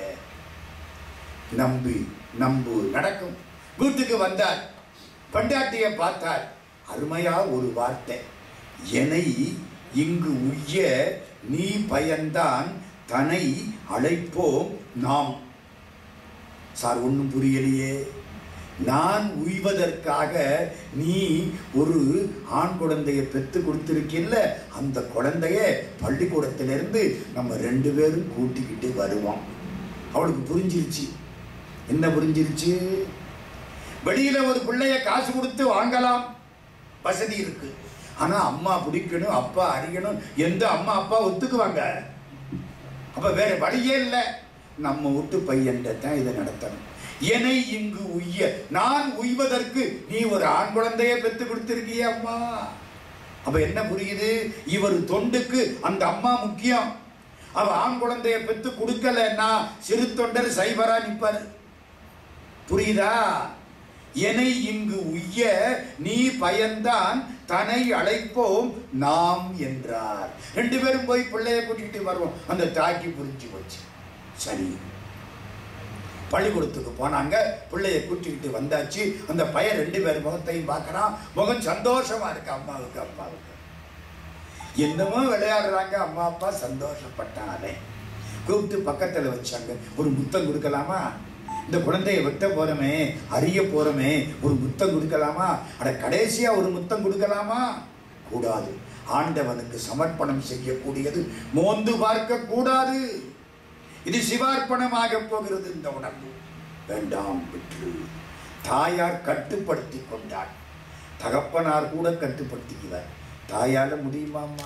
நம்பி நம்பு நடக்கும் வீட்டுக்கு வந்தார் பண்டாட்டிய பார்த்தார் அருமையா ஒரு வார்த்தை என்னை இங்கு உய்ய நீ பயந்தான் தனை அழைப்போம் நாம் சார் ஒன்றும் புரியலையே நான் உய்வதற்காக நீ ஒரு ஆண் குழந்தைய பெத்து கொடுத்துருக்கில்ல அந்த குழந்தைய பள்ளிக்கூடத்திலிருந்து நம்ம ரெண்டு பேரும் கூட்டிக்கிட்டு வருவோம் அவளுக்கு புரிஞ்சிருச்சு என்ன புரிஞ்சிருச்சு வெளியில ஒரு பிள்ளைய காசு கொடுத்து வாங்கலாம் வசதி இருக்கு ஆனா அம்மா பிடிக்கணும் அப்பா அறியணும் எந்த அம்மா அப்பா ஒத்துக்குவாங்க அப்ப வேற வழியே இல்லை நம்ம வீட்டு பையன்கிட்ட தான் இதை நடத்தணும் என்னை இங்கு உய்ய நான் உய்வதற்கு நீ ஒரு ஆண் குழந்தைய பெத்து கொடுத்திருக்கிய அம்மா அப்ப என்ன புரியுது இவர் தொண்டுக்கு அந்த அம்மா முக்கியம் அவ ஆண் குழந்தைய பெத்து கொடுக்கலன்னா சிறு தொண்டர் சைபரா நிப்பாரு புரியுதா என்னை இங்கு உய்ய நீ பயந்தான் தனை அழைப்போம் நாம் என்றார் ரெண்டு பேரும் போய் பிள்ளைய கூட்டிட்டு வருவோம் அந்த தாக்கி புரிஞ்சு போச்சு சரி பள்ளிக்கூடத்துக்கு போனாங்க பிள்ளைய கூட்டிக்கிட்டு வந்தாச்சு அந்த பையன் ரெண்டு பேர் முகத்தையும் பார்க்கறான் முகம் சந்தோஷமா இருக்கு அம்மாவுக்கு அப்பாவுக்கு என்னமோ விளையாடுறாங்க அம்மா அப்பா சந்தோஷப்பட்டானே கூப்பிட்டு பக்கத்துல வச்சாங்க ஒரு முத்தம் கொடுக்கலாமா இந்த குழந்தைய வெட்ட போறோமே அறிய போறோமே ஒரு முத்தம் கொடுக்கலாமா அட கடைசியா ஒரு முத்தம் கொடுக்கலாமா கூடாது ஆண்டவனுக்கு சமர்ப்பணம் செய்யக்கூடியது மோந்து பார்க்க கூடாது இது சிவார்ப்பணமாக போகிறது இந்த உடம்பு வேண்டாம் விற்று தாயார் கட்டுப்படுத்தி கொண்டார் தகப்பனார் கூட கட்டுப்படுத்திக்கிறார் தாயால முடியுமாம்மா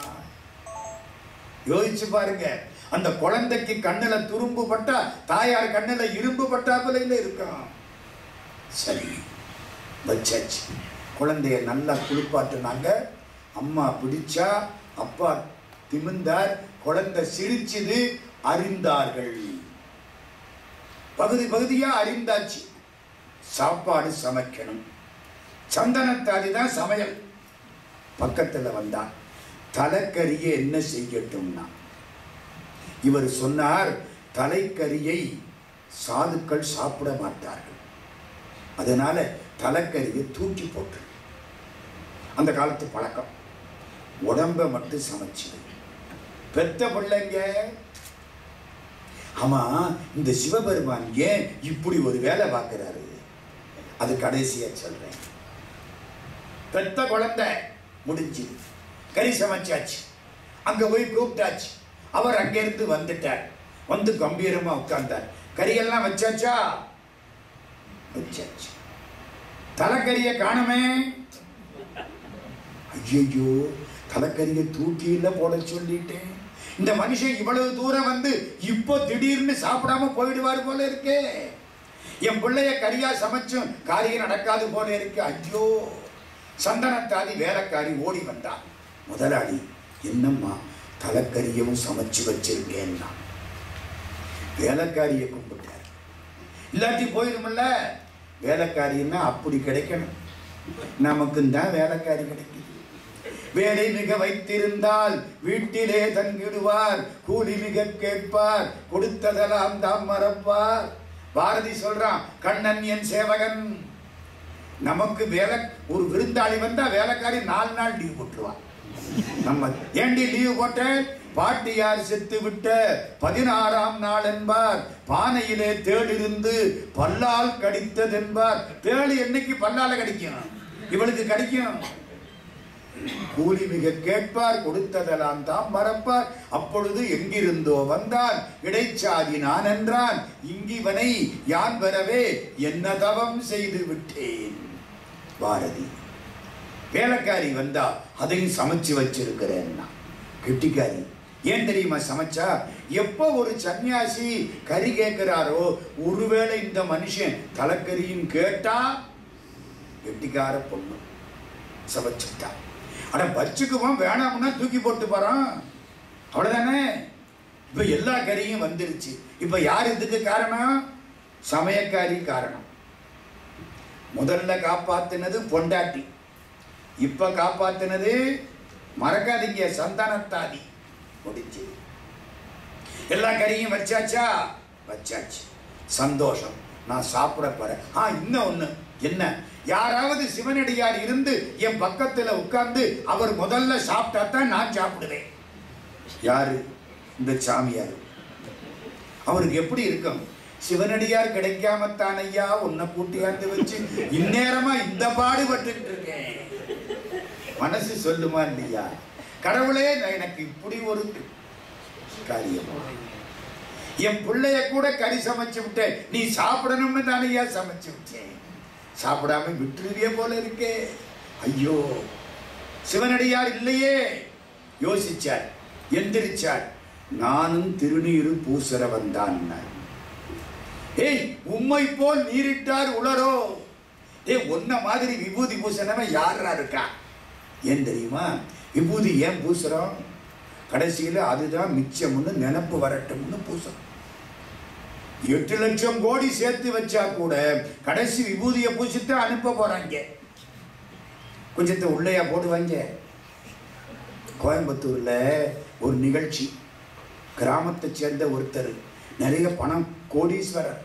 யோசிச்சு பாருங்க அந்த குழந்தைக்கு கண்ணுல துரும்பு பட்டா தாயார் கண்ணுல இரும்பு பட்டாப்புல இருக்கும் சரி வச்சாச்சு குழந்தைய நல்லா குளிப்பாட்டுனாங்க அம்மா பிடிச்சா அப்பா திமிந்தார் குழந்தை சிரிச்சுது அறிந்தார்கள் பகுதி பகுதியா அறிந்தாச்சு சாப்பாடு சமைக்கணும் சந்தனத்தாதி தான் சமையல் பக்கத்துல வந்தான் தலைக்கறியை என்ன செய்யட்டும்னா இவர் சொன்னார் தலைக்கறியை சாதுக்கள் சாப்பிட மாட்டார்கள் அதனால தலைக்கறியை தூக்கி போட்டு அந்த காலத்து பழக்கம் உடம்ப மட்டும் சமைச்சது பெத்த பிள்ளைங்க ஆமா இந்த சிவபெருமான் ஏன் இப்படி ஒரு வேலை பார்க்கிறாரு அது கடைசியா சொல்றேன் பெத்த குழந்தை முடிஞ்சு கறி சமைச்சாச்சு அங்க போய் கூப்பிட்டாச்சு அவர் அங்கிருந்து வந்துட்டார் வந்து கம்பீரமா உட்கார்ந்தார் கறியெல்லாம் வச்சாச்சா வச்சாச்சு தலைக்கறியை காணுமே ஐயோ தலைக்கறியை தூக்கியில போட சொல்லிட்டேன் இந்த மனுஷன் இவ்வளவு தூரம் வந்து இப்போ திடீர்னு சாப்பிடாம போயிடுவார் போல இருக்கே என் பிள்ளைய கறியா சமைச்சும் காரியம் நடக்காது போல இருக்கு ஐயோ சந்தனத்தாதி வேலைக்காரி ஓடி வந்தான் முதலாளி என்னம்மா தலைக்கறியவும் சமைச்சு வச்சிருக்கேன்னா வேலைக்காரியை கும்பிட்டார் இல்லாட்டி போயிடும்ல வேலைக்காரின்னா அப்படி கிடைக்கணும் நமக்கும் தான் வேலைக்காரி கிடைக்குது வேலை மிக வைத்திருந்தால் வீட்டிலே தங்கிடுவார் கூலி மிக கேட்பார் கொடுத்ததெல்லாம் தாம் மறப்பார் பாரதி சொல்றான் கண்ணன் என் சேவகன் நமக்கு வேலை ஒரு விருந்தாளி வந்தா வேலைக்காரி நாலு நாள் லீவ் போட்டுருவான் நம்ம ஏண்டி லீவ் போட்டேன் பாட்டியார் செத்து விட்ட பதினாறாம் நாள் என்பார் பானையிலே தேடிருந்து பல்லால் கடித்தது என்பார் தேடு என்னைக்கு பல்லால கடிக்கும் இவளுக்கு கடிக்கும் கூலி மிக கேட்பார் கொடுத்ததெல்லாம் தாம் மறப்பார் அப்பொழுது எங்கிருந்தோ வந்தான் இடைச்சாதி நான் என்றான் இங்கிவனை யான் வரவே என்ன தவம் செய்து விட்டேன் பாரதி வேலைக்காரி வந்தா அதையும் சமைச்சு வச்சிருக்கிறேன்னா கெட்டிக்காரி ஏன் தெரியுமா சமைச்சா எப்போ ஒரு சன்னியாசி கறி கேட்கிறாரோ ஒருவேளை இந்த மனுஷன் தலைக்கறியும் கேட்டா கெட்டிக்கார பொண்ணு சமைச்சுட்டா அட வச்சுக்குவோம் வேணாம்னா தூக்கி போட்டு போறான் அவ்வளவுதானே இப்ப எல்லா கறியும் வந்துருச்சு இப்ப யார் இதுக்கு காரணம் சமயக்காரி காரணம் முதல்ல காப்பாத்தினது பொண்டாட்டி இப்ப காப்பாத்தினது மறக்காதீங்க சந்தானத்தாதி முடிஞ்சு எல்லா கறியும் வச்சாச்சா வச்சாச்சு சந்தோஷம் நான் சாப்பிட போறேன் ஆ இன்னும் ஒண்ணு என்ன யாராவது சிவனடியார் இருந்து என் பக்கத்துல உட்கார்ந்து அவர் முதல்ல சாப்பிட்டா தான் நான் சாப்பிடுவேன் யாரு இந்த சாமியார் அவருக்கு எப்படி இருக்கும் சிவனடியார் கிடைக்காமத்தான் ஐயா உன்னை கூட்டியாந்து வச்சு இந்நேரமா இந்த பாடுபட்டுக்கிட்டு இருக்கேன் மனசு சொல்லுமா இல்லையா கடவுளே நான் எனக்கு இப்படி ஒரு காரியம் என் பிள்ளைய கூட கறி சமைச்சு விட்டேன் நீ சாப்பிடணும்னு தானையா சமைச்சு விட்டேன் சாப்பிடாம விட்டுருவிய போல இருக்கே ஐயோ சிவனடியார் இல்லையே யோசிச்சார் எந்திரிச்சார் நானும் திருநீரு பூசற வந்தான் ஏய் உம்மை போல் நீரிட்டார் உளரோ ஏய் உன்ன மாதிரி விபூதி பூசணவன் யாரா இருக்கா ஏன் தெரியுமா விபூதி ஏன் பூசுறோம் கடைசியில் அதுதான் மிச்சம்னு நினப்பு வரட்டும்னு பூசுறோம் எட்டு லட்சம் கோடி சேர்த்து வச்சா கூட கடைசி விபூதியை பூசிட்டு அனுப்ப போறாங்க கொஞ்சத்தை உள்ளையா போடுவாங்க கோயம்புத்தூர்ல ஒரு நிகழ்ச்சி கிராமத்தை சேர்ந்த ஒருத்தர் நிறைய பணம் கோடீஸ்வரர்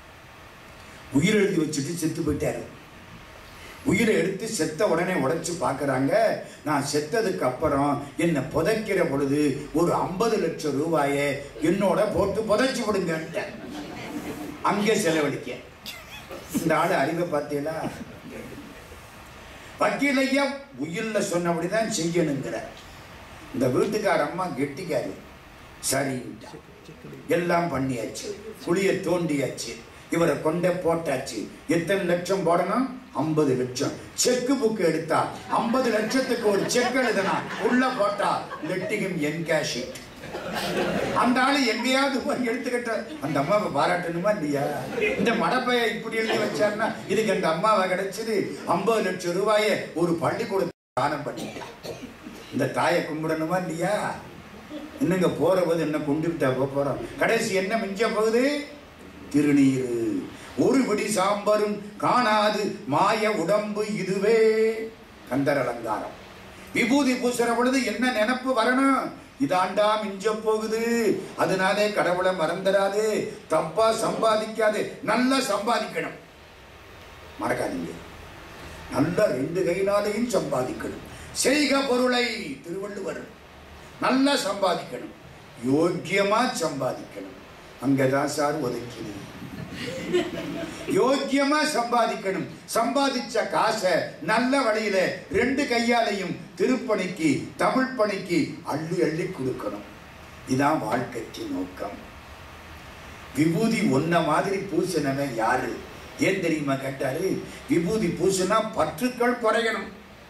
உயிர் எழுதி வச்சுட்டு செத்து போயிட்டாரு உயிரை எடுத்து செத்த உடனே உடைச்சு பார்க்கறாங்க நான் செத்ததுக்கு அப்புறம் என்னை புதைக்கிற பொழுது ஒரு ஐம்பது லட்சம் ரூபாயை என்னோட போட்டு புதைச்சு விடுங்க அங்கே செலவழிக்க இந்த ஆளு அறிவை பார்த்தீங்களா வக்கீல் ஐயா உயிர்ல சொன்னபடிதான் செய்யணுங்கிற இந்த வீட்டுக்கார அம்மா கெட்டிக்காரி சரின்ட்டா எல்லாம் பண்ணியாச்சு குழிய தோண்டியாச்சு இவரை கொண்டே போட்டாச்சு எத்தனை லட்சம் போடணும் ஐம்பது லட்சம் செக்கு புக் எடுத்தா ஐம்பது லட்சத்துக்கு ஒரு செக் எழுதனா உள்ள போட்டா லெட்டிகம் என்கேஷ் அந்த ஆளு எங்கேயாவது போய் எடுத்துக்கிட்ட அந்த அம்மாவை பாராட்டணுமா இல்லையா இந்த மடப்பைய இப்படி எழுதி வச்சாருன்னா இதுக்கு அந்த அம்மாவை கிடைச்சது ஐம்பது லட்சம் ரூபாயை ஒரு பள்ளிக்கூடத்துக்கு தானம் பண்ணிட்டான் இந்த தாயை கும்பிடணுமா இல்லையா இன்னுங்க போற போது என்ன கொண்டுகிட்டா போக போறோம் கடைசி என்ன மிஞ்ச போகுது திருநீரு ஒரு பிடி சாம்பரும் காணாது மாய உடம்பு இதுவே கந்தர் அலங்காரம் விபூதி பூசுற பொழுது என்ன நினப்பு வரணும் இதாண்டா மிஞ்ச போகுது அதனாலே கடவுளை மறந்துடாது தப்பா சம்பாதிக்காது நல்லா சம்பாதிக்கணும் மறக்காதீங்க நல்லா ரெண்டு கையினாலையும் சம்பாதிக்கணும் செய்க பொருளை திருவள்ளுவர் நல்லா சம்பாதிக்கணும் யோக்கியமா சம்பாதிக்கணும் அங்கதான் சார் ஒதுக்கினேன் யோக்கியமா சம்பாதிக்கணும் சம்பாதிச்ச காசை நல்ல வழியில ரெண்டு கையாலையும் திருப்பணிக்கு தமிழ் பணிக்கு அள்ளி அள்ளி கொடுக்கணும் இதான் வாழ்க்கைக்கு நோக்கம் விபூதி ஒன்ன மாதிரி பூசினவன் யாரு ஏன் தெரியுமா கேட்டாரு விபூதி பூசினா பற்றுக்கள் குறையணும்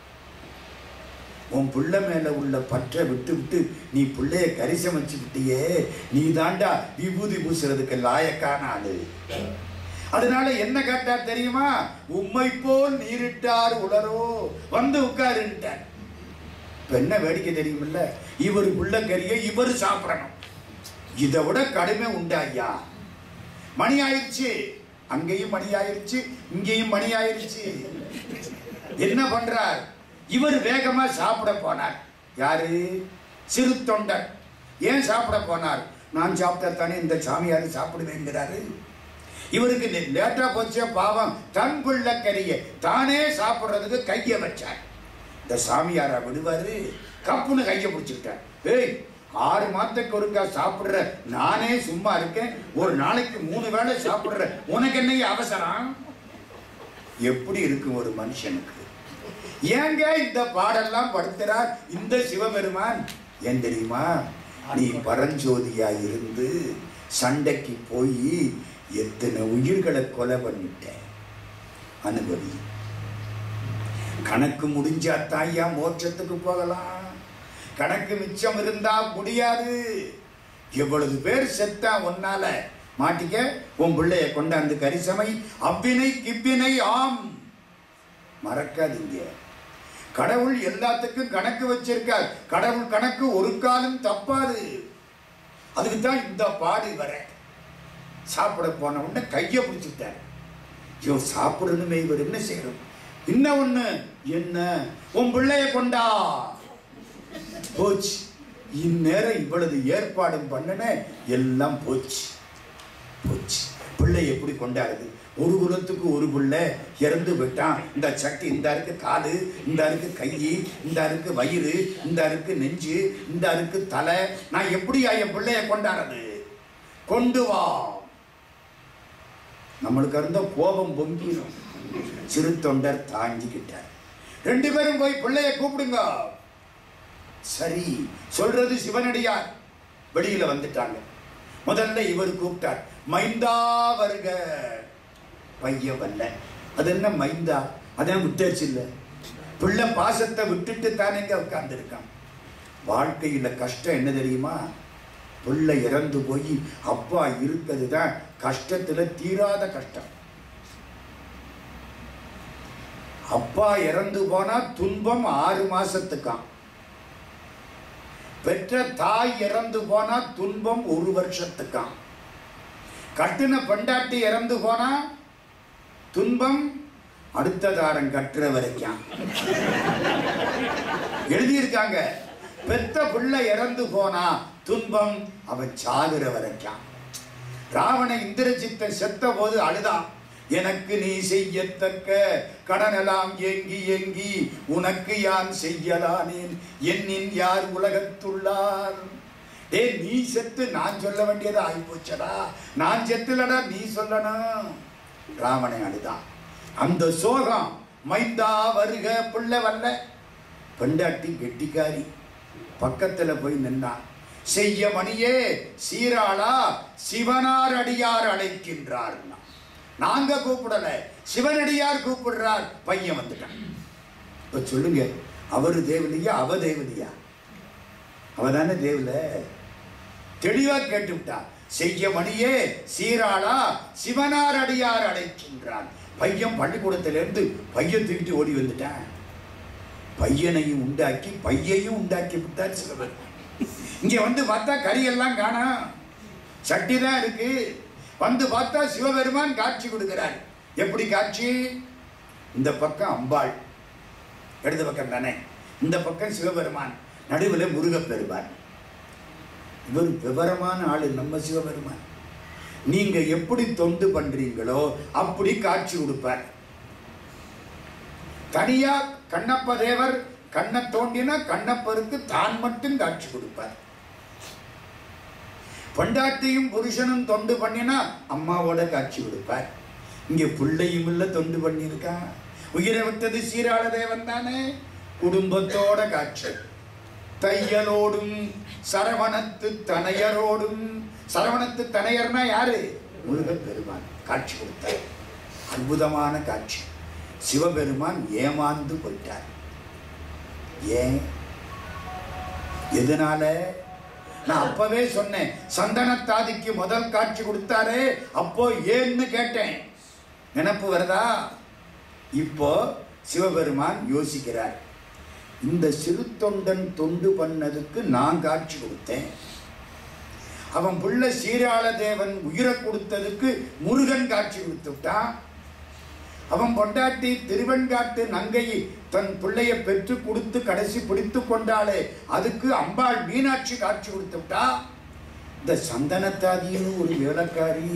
உன் புள்ள மேல உள்ள பற்றை விட்டு விட்டு நீ பிள்ளைய கறி சமைச்சு விட்டியே நீ தாண்டா விபூதி பூசுறதுக்கு லாயக்கான ஆளு அதனால என்ன கேட்டார் தெரியுமா உம்மை போல் நீரிட்டார் உளரோ வந்து உட்காருன்ட்டார் இப்ப என்ன வேடிக்கை தெரியுமில்ல இவர் புள்ள கறியை இவர் சாப்பிடணும் இதை விட கடுமை உண்டா ஐயா மணி ஆயிடுச்சு அங்கேயும் மணி ஆயிடுச்சு இங்கேயும் மணி ஆயிடுச்சு என்ன பண்றார் இவர் வேகமா சாப்பிட போனார் யாரு சிறு தொண்டர் ஏன் சாப்பிட போனார் நான் சாப்பிட்டத்தானே இந்த சாமியார் சாப்பிடுவேங்கிறாரு இவருக்கு நே- லேட்டா போச்சே பாவம் தன் பிள்ளை கறியை தானே சாப்பிடுறதுக்கு கையை வச்சார் இந்த சாமியாரா விடுவாரு கப்புன்னு கையை பிடிச்சுக்கிட்டார் ஏய் ஆறு மாதத்துக்கு ஒருக்கா சாப்பிடுற நானே சும்மா இருக்கேன் ஒரு நாளைக்கு மூணு வேளை சாப்பிடுற உனக்கு என்னைய அவசரம் எப்படி இருக்கும் ஒரு மனுஷனுக்கு ஏங்க இந்த பாடெல்லாம் படுத்துறார் இந்த சிவபெருமான் ஏன் தெரியுமா நீ பரஞ்சோதியா இருந்து சண்டைக்கு போய் எத்தனை உயிர்களை கொலை பண்ணிட்ட அனுபவி கணக்கு முடிஞ்சா தாயா மோட்சத்துக்கு போகலாம் கணக்கு மிச்சம் இருந்தா முடியாது எவ்வளவு பேர் செத்தா உன்னால மாட்டிக்க உன் பிள்ளைய கொண்டாந்து கரிசமை அவ்வினை கிவ்வினை ஆம் மறக்காதீங்க கடவுள் எல்லாத்துக்கும் கணக்கு வச்சிருக்கார் கடவுள் கணக்கு ஒரு காலம் தப்பாது அதுக்கு தான் இந்த பாடு வர சாப்பிட போன உடனே கையை பிடிச்சிட்டார் ஐயோ சாப்பிடணுமே இவர் என்ன செய்யணும் இன்ன ஒண்ணு என்ன உன் பிள்ளைய கொண்டா போச்சு இந்நேரம் இவ்வளவு ஏற்பாடும் பண்ணன எல்லாம் போச்சு போச்சு பிள்ளை எப்படி கொண்டாடுது ஒரு குலத்துக்கு ஒரு பிள்ளை இறந்து போயிட்டான் இந்த சட்டி இந்த இருக்கு காலு இந்த இருக்கு கை இந்த இருக்கு வயிறு இந்த இருக்கு நெஞ்சு இந்த இருக்கு தலை நான் எப்படியா என் பிள்ளைய கொண்டாடுறது கொண்டு வா நம்மளுக்கு இருந்த கோபம் பொங்கிடும் சிறு தொண்டர் தாங்கிக்கிட்டார் ரெண்டு பேரும் போய் பிள்ளைய கூப்பிடுங்க சரி சொல்றது சிவனடியார் வெளியில வந்துட்டாங்க முதல்ல இவர் கூப்பிட்டார் மைந்தா வருக பையன் வரல அது என்ன மைந்தா அதான் விட்டாச்சு இல்ல பிள்ளை பாசத்தை விட்டுட்டு தானேங்க உட்கார்ந்துருக்கான் வாழ்க்கையில கஷ்டம் என்ன தெரியுமா பிள்ளை இறந்து போய் அப்பா இருக்கிறது தான் கஷ்டத்துல தீராத கஷ்டம் அப்பா இறந்து போனா துன்பம் ஆறு மாசத்துக்காம் பெற்ற தாய் இறந்து போனா துன்பம் ஒரு வருஷத்துக்காம் கட்டுன பெண்டாட்டி இறந்து போனா துன்பம் அடுத்த தாரம் கட்டுற வரைக்கும் எழுதியிருக்காங்க பெத்த பிள்ளை இறந்து போனா துன்பம் அவன் சாகுற வரைக்கும் ராவண இந்திரஜித்தன் செத்த போது அழுதான் எனக்கு நீ செய்யத்தக்க கடனெல்லாம் ஏங்கி ஏங்கி உனக்கு யான் செய்யலானேன் என்னின் யார் உலகத்துள்ளார் டே நீ செத்து நான் சொல்ல வேண்டியது ஆகிப்போச்சடா நான் செத்துலடா நீ சொல்லணும் ராவணை அழுதான் அந்த சோகம் மைந்தா வருக பிள்ளை வரல பெண்டாட்டி கெட்டிக்காரி பக்கத்துல போய் நின்னான் செய்ய மணியே சீராளா சிவனார் அடியார் அழைக்கின்றார் நாங்க கூப்பிடல சிவனடியார் கூப்பிடுறார் பையன் வந்துட்டான் இப்ப சொல்லுங்க அவரு தேவதையா அவ தேவதையா அவ தானே தேவல தெளிவா கேட்டுவிட்டா செய்ய மணியே சீராளா சிவனார் அடியார் அழைக்கின்றான் பையன் பள்ளிக்கூடத்திலிருந்து பையன் தூக்கிட்டு ஓடி வந்துட்டான் பையனையும் உண்டாக்கி பையையும் உண்டாக்கி விட்டார் சிவபெருமான் இங்க வந்து பார்த்தா கரியெல்லாம் காணோம் சட்டி தான் இருக்கு வந்து பார்த்தா சிவபெருமான் காட்சி கொடுக்கிறார் எப்படி காட்சி இந்த பக்கம் அம்பாள் இடது பக்கம் தானே இந்த பக்கம் சிவபெருமான் நடுவில் முருகப்பெருமான் இவர் விவரமான ஆளு நம்ம சிவபெருமான் நீங்க எப்படி தொண்டு பண்றீங்களோ அப்படி காட்சி கொடுப்பார் தனியா கண்ணப்ப தேவர் கண்ணை தோண்டினா கண்ணப்பருக்கு தான் மட்டும் காட்சி கொடுப்பார் பொண்டாட்டியும் புருஷனும் தொண்டு பண்ணினா அம்மாவோட காட்சி கொடுப்பார் இங்க பிள்ளையும் இல்ல தொண்டு பண்ணியிருக்கான் உயிரை விட்டது சீராள தேவன் தானே குடும்பத்தோட காட்சி தையலோடும் சரவணத்து தனையரோடும் சரவணத்து தனையர்னா யாரு முருகப் பெருமான் காட்சி கொடுத்தார் அற்புதமான காட்சி சிவபெருமான் ஏமாந்து போயிட்டார் ஏன் எதனால நான் அப்பவே சொன்னேன் சந்தனத்தாதிக்கு முதல் காட்சி கொடுத்தாரே அப்போ ஏன்னு கேட்டேன் நினப்பு வருதா இப்போ சிவபெருமான் யோசிக்கிறார் இந்த சிறு தொண்டன் தொண்டு பண்ணதுக்கு நான் காட்சி கொடுத்தேன் அவன் புள்ள சீராள தேவன் உயிரை கொடுத்ததுக்கு முருகன் காட்சி கொடுத்து விட்டான் அவன் பொண்டாட்டி திருவெண்காட்டு நங்கையை தன் பிள்ளைய பெற்று கொடுத்து கடைசி பிடித்து கொண்டாளே அதுக்கு அம்பாள் மீனாட்சி காட்சி கொடுத்து விட்டா இந்த சந்தனத்தாதின்னு ஒரு வேலைக்காரி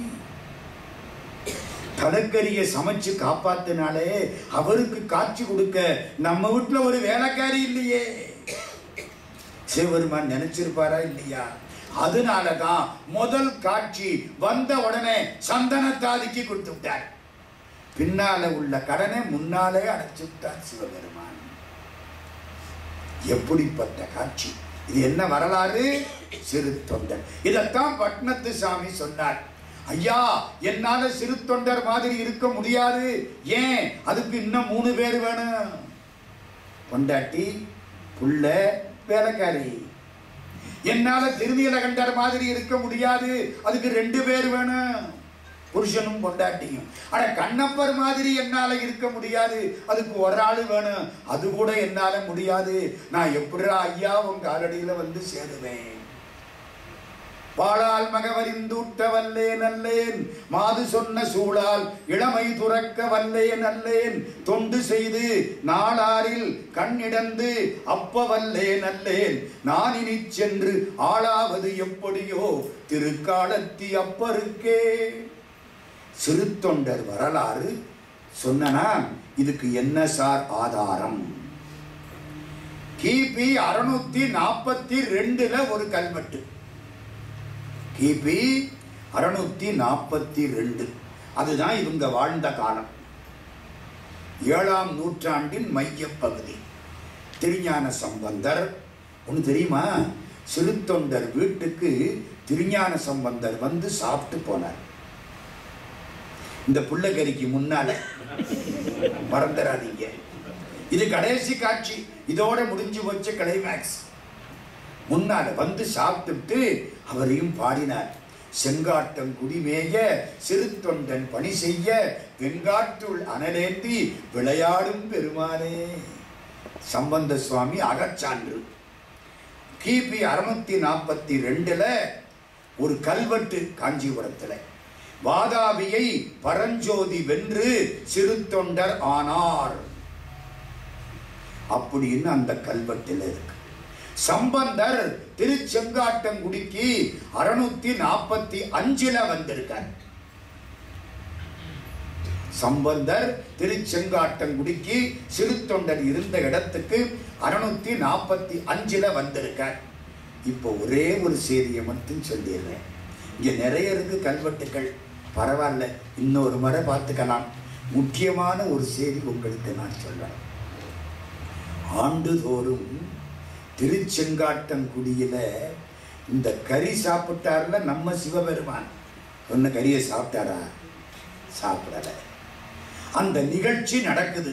தலைக்கறியை சமைச்சு காப்பாத்தினாலே அவருக்கு காட்சி கொடுக்க நம்ம வீட்டுல ஒரு வேலைக்காரி இல்லையே சிவபெருமான் நினைச்சிருப்பாரா இல்லையா அதனாலதான் முதல் காட்சி வந்த உடனே சந்தனத்தாதிக்கு கொடுத்து விட்டார் பின்னால உள்ள கடனை முன்னாலே அடைச்சு விட்டார் சிவபெருமான் எப்படிப்பட்ட காட்சி இது என்ன வரலாறு சிறு தொண்டன் இதைத்தான் பட்னத்து சாமி சொன்னார் ஐயா என்னால சிறு தொண்டர் மாதிரி இருக்க முடியாது ஏன் அதுக்கு இன்னும் மூணு பேர் வேணும் பொண்டாட்டி புள்ள வேலைக்காரி என்னால திருநீலகண்டர் மாதிரி இருக்க முடியாது அதுக்கு ரெண்டு பேர் வேணும் புருஷனும் பொண்டாட்டியும் அட கண்ணப்பர் மாதிரி என்னால இருக்க முடியாது அதுக்கு ஒரு ஆள் வேணும் அது கூட என்னால முடியாது நான் எப்படிடா ஐயா உங்க காலடியில வந்து சேருவேன் வாழால் மகவரிந்தூட்ட வல்லேன் அல்லேன் மாது சொன்ன சூழால் இளமை துறக்க வல்லேன் அல்லேன் தொண்டு செய்து நாளாரில் கண்ணிடந்து அப்ப வல்லேன் அல்லேன் நான் இனி சென்று ஆளாவது எப்படியோ திருக்காலத்தி அப்பருக்கே சிறு தொண்டர் வரலாறு சொன்னனா இதுக்கு என்ன சார் ஆதாரம் கிபி அறுநூத்தி நாற்பத்தி ரெண்டுல ஒரு கல்வெட்டு கிபி அறுநூத்தி நாற்பத்தி ரெண்டு அதுதான் இவங்க வாழ்ந்த காலம் ஏழாம் நூற்றாண்டின் மையப்பகுதி திருஞான சம்பந்தர் ஒன்று தெரியுமா சிறுத்தொண்டர் வீட்டுக்கு திருஞான சம்பந்தர் வந்து சாப்பிட்டு போனார் இந்த புள்ளகரிக்கு முன்னால மறந்துடாதீங்க இது கடைசி காட்சி இதோட முடிஞ்சு போச்சு கிளைமேக்ஸ் முன்னால வந்து சாப்பிட்டுட்டு அவரையும் பாடினார் செங்காட்டம் குடிமேய சிறு தொண்டன் பணி செய்ய வெங்காட்டுள் அனலேந்தி விளையாடும் பெருமானே சம்பந்த சுவாமி அகச்சான்று கிபி அறுநூத்தி நாற்பத்தி ரெண்டுல ஒரு கல்வெட்டு காஞ்சிபுரத்துல வாதாபியை பரஞ்சோதி வென்று சிறு தொண்டர் ஆனார் அப்படின்னு அந்த கல்வெட்டில் இருக்கு சம்பந்தர் திருச்செங்காட்டங்குடிக்கு அறுநூத்தி நாற்பத்தி அஞ்சுல வந்திருக்கார் சம்பந்தர் திருச்செங்காட்டங்குடிக்கு சிறு தொண்டர் இருந்த இடத்துக்கு அறுநூத்தி நாற்பத்தி அஞ்சுல வந்திருக்கார் இப்போ ஒரே ஒரு செய்தியை மட்டும் சொல்லிடுறேன் இங்க நிறைய இருக்கு கல்வெட்டுகள் பரவாயில்ல இன்னொரு முறை பார்த்துக்கலாம் முக்கியமான ஒரு செய்தி உங்களுக்கு நான் சொல்றேன் ஆண்டுதோறும் திருச்செங்காட்டங்குடியில இந்த கறி சாப்பிட்டார்ல நம்ம சிவபெருமான் சொன்ன கறியை சாப்பிட்டாரா சாப்பிடல அந்த நிகழ்ச்சி நடக்குது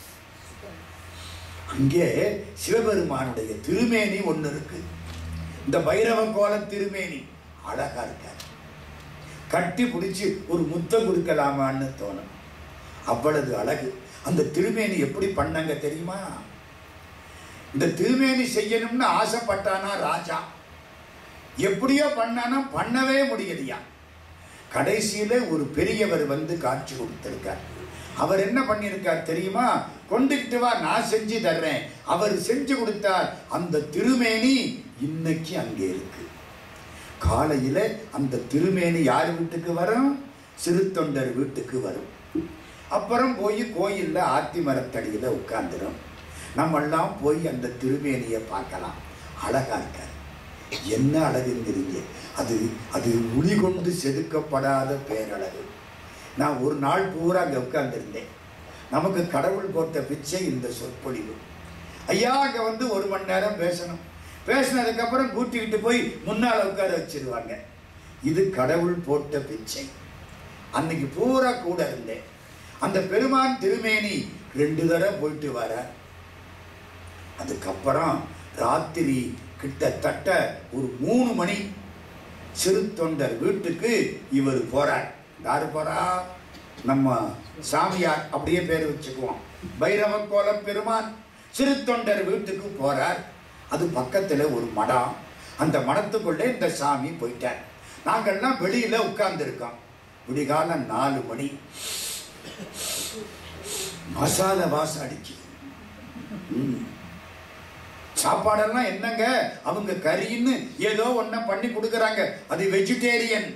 அங்கே சிவபெருமானுடைய திருமேனி ஒன்று இருக்கு இந்த பைரவ கோலம் திருமேனி அழகா இருக்கார் கட்டி பிடிச்சி ஒரு முத்தம் கொடுக்கலாமான்னு தோணும் அவ்வளவு அழகு அந்த திருமேனி எப்படி பண்ணாங்க தெரியுமா இந்த திருமேனி செய்யணும்னு ஆசைப்பட்டானா ராஜா எப்படியோ பண்ணானா பண்ணவே முடியலையா கடைசியில ஒரு பெரியவர் வந்து காட்சி கொடுத்திருக்கார் அவர் என்ன பண்ணியிருக்கார் தெரியுமா கொண்டுகிட்டு வா நான் செஞ்சு தர்றேன் அவர் செஞ்சு கொடுத்தார் அந்த திருமேனி இன்னைக்கு அங்கே இருக்கு காலையில அந்த திருமேனி யார் வீட்டுக்கு வரும் சிறு தொண்டர் வீட்டுக்கு வரும் அப்புறம் போய் கோயில்ல ஆத்தி மரத்தடியில உட்கார்ந்துடும் நம்மெல்லாம் போய் அந்த திருமேனியை பார்க்கலாம் அழகா இருக்கார் என்ன அழகுங்கிறீங்க அது அது உளி கொண்டு செதுக்கப்படாத பேரழகு நான் ஒரு நாள் பூரா அங்கே உட்கார்ந்துருந்தேன் நமக்கு கடவுள் போட்ட பிச்சை இந்த சொற்பொழிவு ஐயா அங்கே வந்து ஒரு மணி நேரம் பேசணும் பேசினதுக்கப்புறம் கூட்டிக்கிட்டு போய் முன்னால் உட்கார வச்சிருவாங்க இது கடவுள் போட்ட பிச்சை அன்னைக்கு பூரா கூட இருந்தேன் அந்த பெருமான் திருமேனி ரெண்டு தடவை போயிட்டு வர அதுக்கப்புறம் ராத்திரி கிட்டத்தட்ட ஒரு மூணு மணி சிறு தொண்டர் வீட்டுக்கு இவர் போறார் யாரு போறா நம்ம சாமியார் அப்படியே பேர் வச்சுக்குவோம் பைரவ கோல பெருமான் சிறு தொண்டர் வீட்டுக்கு போறார் அது பக்கத்துல ஒரு மடம் அந்த மடத்துக்குள்ளே இந்த சாமி போயிட்டார் நாங்கள்லாம் வெளியில உட்கார்ந்துருக்கோம் விடிகாலம் நாலு மணி மசாலா வாசம் அடிக்குது ம். சாப்பாடெல்லாம் என்னங்க அவங்க கறின்னு ஏதோ ஒன்ன பண்ணி கொடுக்கறாங்க அது வெஜிடேரியன்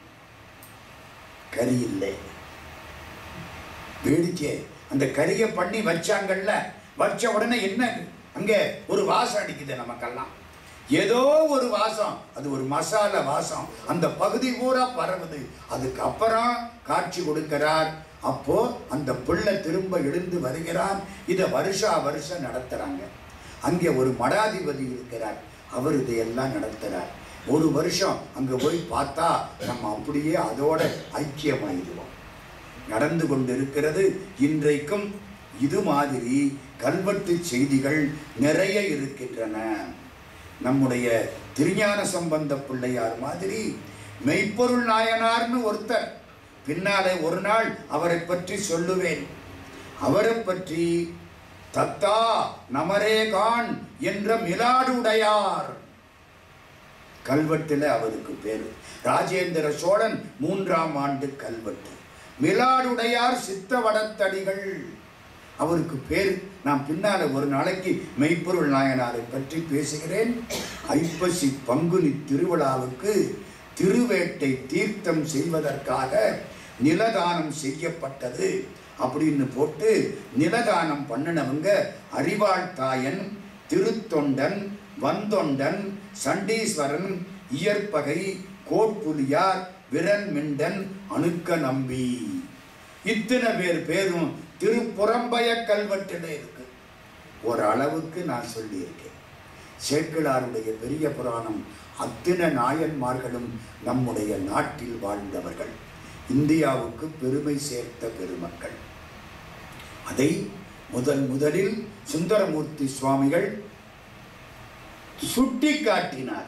கறி இல்லை வேடிக்கை அந்த கறியை பண்ணி வச்சாங்கல்ல வச்ச உடனே என்ன அங்க ஒரு வாசம் அடிக்குது நமக்கெல்லாம் ஏதோ ஒரு வாசம் அது ஒரு மசாலா வாசம் அந்த பகுதி பூரா பரவுது அதுக்கப்புறம் காட்சி கொடுக்கிறார் அப்போ அந்த பிள்ளை திரும்ப எழுந்து வருகிறார் இதை வருஷா வருஷம் நடத்துறாங்க அங்கே ஒரு மடாதிபதி இருக்கிறார் அவர் இதையெல்லாம் நடத்துறார் ஒரு வருஷம் அங்கே போய் பார்த்தா நம்ம அப்படியே அதோட ஐக்கியமாயிடுவோம் நடந்து கொண்டிருக்கிறது இன்றைக்கும் இது மாதிரி கல்வெட்டு செய்திகள் நிறைய இருக்கின்றன நம்முடைய திருஞான சம்பந்த பிள்ளையார் மாதிரி மெய்ப்பொருள் நாயனார்னு ஒருத்தர் பின்னாலே ஒரு நாள் அவரை பற்றி சொல்லுவேன் அவரை பற்றி தத்தா நமரே கான் என்ற மிலாடுடையார் கல்வெட்டுல அவருக்கு பேரு ராஜேந்திர சோழன் மூன்றாம் ஆண்டு கல்வெட்டு மிலாடுடையார் சித்த வடத்தடிகள் அவருக்கு பேர் நான் பின்னால ஒரு நாளைக்கு மெய்ப்பொருள் நாயனாரை பற்றி பேசுகிறேன் ஐப்பசி பங்குனி திருவிழாவுக்கு திருவேட்டை தீர்த்தம் செய்வதற்காக நிலதானம் செய்யப்பட்டது அப்படின்னு போட்டு நிலதானம் பண்ணினவங்க அறிவாள் தாயன் திருத்தொண்டன் வந்தொண்டன் சண்டீஸ்வரன் இயற்பகை கோட்புலியார் விரன்மிண்டன் அணுக்க நம்பி இத்தனை பேர் பேரும் திருப்புறம்பய கல்வெட்டில் இருக்கு ஒரு அளவுக்கு நான் சொல்லியிருக்கேன் சேக்கிழாருடைய பெரிய புராணம் அத்தனை நாயன்மார்களும் நம்முடைய நாட்டில் வாழ்ந்தவர்கள் இந்தியாவுக்கு பெருமை சேர்த்த பெருமக்கள் அதை முதல் முதலில் சுந்தரமூர்த்தி சுவாமிகள் சுட்டி காட்டினார்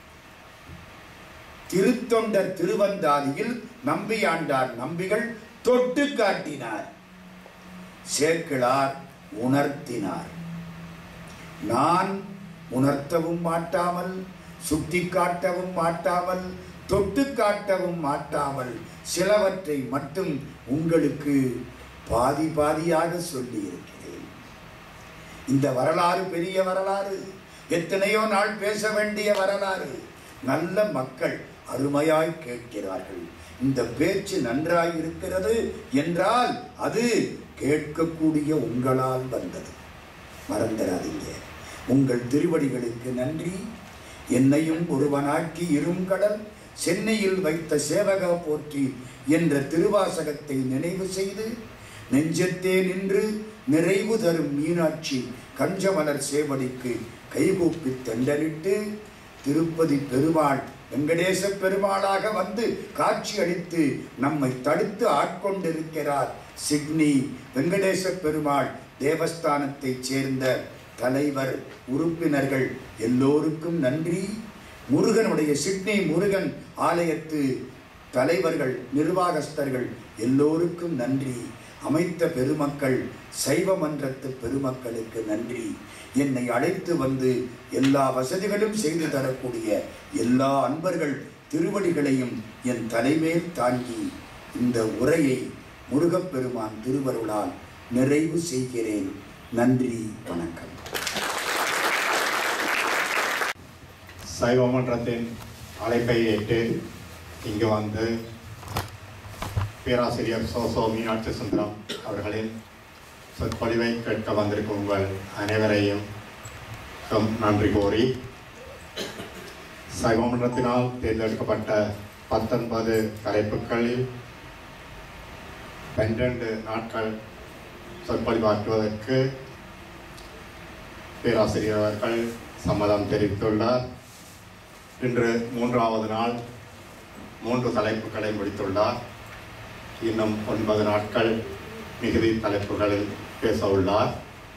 திருத்தொண்டர் திருவந்தாதியில் நம்பியாண்டார் நம்பிகள் தொட்டு காட்டினார் சேக்கிழார் உணர்த்தினார் நான் உணர்த்தவும் மாட்டாமல் சுட்டி காட்டவும் மாட்டாமல் தொட்டு காட்டவும் மாட்டாமல் சிலவற்றை மட்டும் உங்களுக்கு பாதி பாதியாக சொல்லி இருக்கிறேன் இந்த வரலாறு பெரிய வரலாறு எத்தனையோ நாள் பேச வேண்டிய வரலாறு நல்ல மக்கள் அருமையாய் கேட்கிறார்கள் இந்த பேச்சு நன்றாய் இருக்கிறது என்றால் அது கேட்கக்கூடிய உங்களால் வந்தது மறந்துடாதீங்க உங்கள் திருவடிகளுக்கு நன்றி என்னையும் ஒருவனாக்கி இருங்கடல் சென்னையில் வைத்த சேவகா போற்றி என்ற திருவாசகத்தை நினைவு செய்து நெஞ்சத்தே நின்று நிறைவு தரும் மீனாட்சி கஞ்சமலர் சேவடிக்கு கைகூப்பி தெண்டலிட்டு திருப்பதி பெருமாள் வெங்கடேச பெருமாளாக வந்து காட்சி அளித்து நம்மை தடுத்து ஆட்கொண்டிருக்கிறார் சிட்னி வெங்கடேச பெருமாள் தேவஸ்தானத்தைச் சேர்ந்த தலைவர் உறுப்பினர்கள் எல்லோருக்கும் நன்றி முருகனுடைய சிட்னி முருகன் ஆலயத்து தலைவர்கள் நிர்வாகஸ்தர்கள் எல்லோருக்கும் நன்றி அமைத்த பெருமக்கள் சைவ மன்றத்து பெருமக்களுக்கு நன்றி என்னை அழைத்து வந்து எல்லா வசதிகளும் செய்து தரக்கூடிய எல்லா அன்பர்கள் திருவடிகளையும் என் தலைமேல் தாங்கி இந்த உரையை முருகப்பெருமான் திருவருளால் நிறைவு செய்கிறேன் நன்றி வணக்கம் சைவ மன்றத்தின் அழைப்பை ஏற்று இங்கு வந்து பேராசிரியர் சோசோ மீனாட்சி சுந்தரம் அவர்களின் சொற்பொழிவை கேட்க வந்திருக்கும் உங்கள் அனைவரையும் கம் நன்றி கோரி சைவ மன்றத்தினால் தேர்ந்தெடுக்கப்பட்ட பத்தொன்பது தலைப்புகளில் பன்னிரண்டு நாட்கள் சொற்பொழிவாற்றுவதற்கு பேராசிரியர் அவர்கள் சம்மதம் தெரிவித்துள்ளார் இன்று மூன்றாவது நாள் மூன்று தலைப்புகளை முடித்துள்ளார் இன்னும் ஒன்பது நாட்கள் மிகுதி தலைப்புகளில் பேச உள்ளார்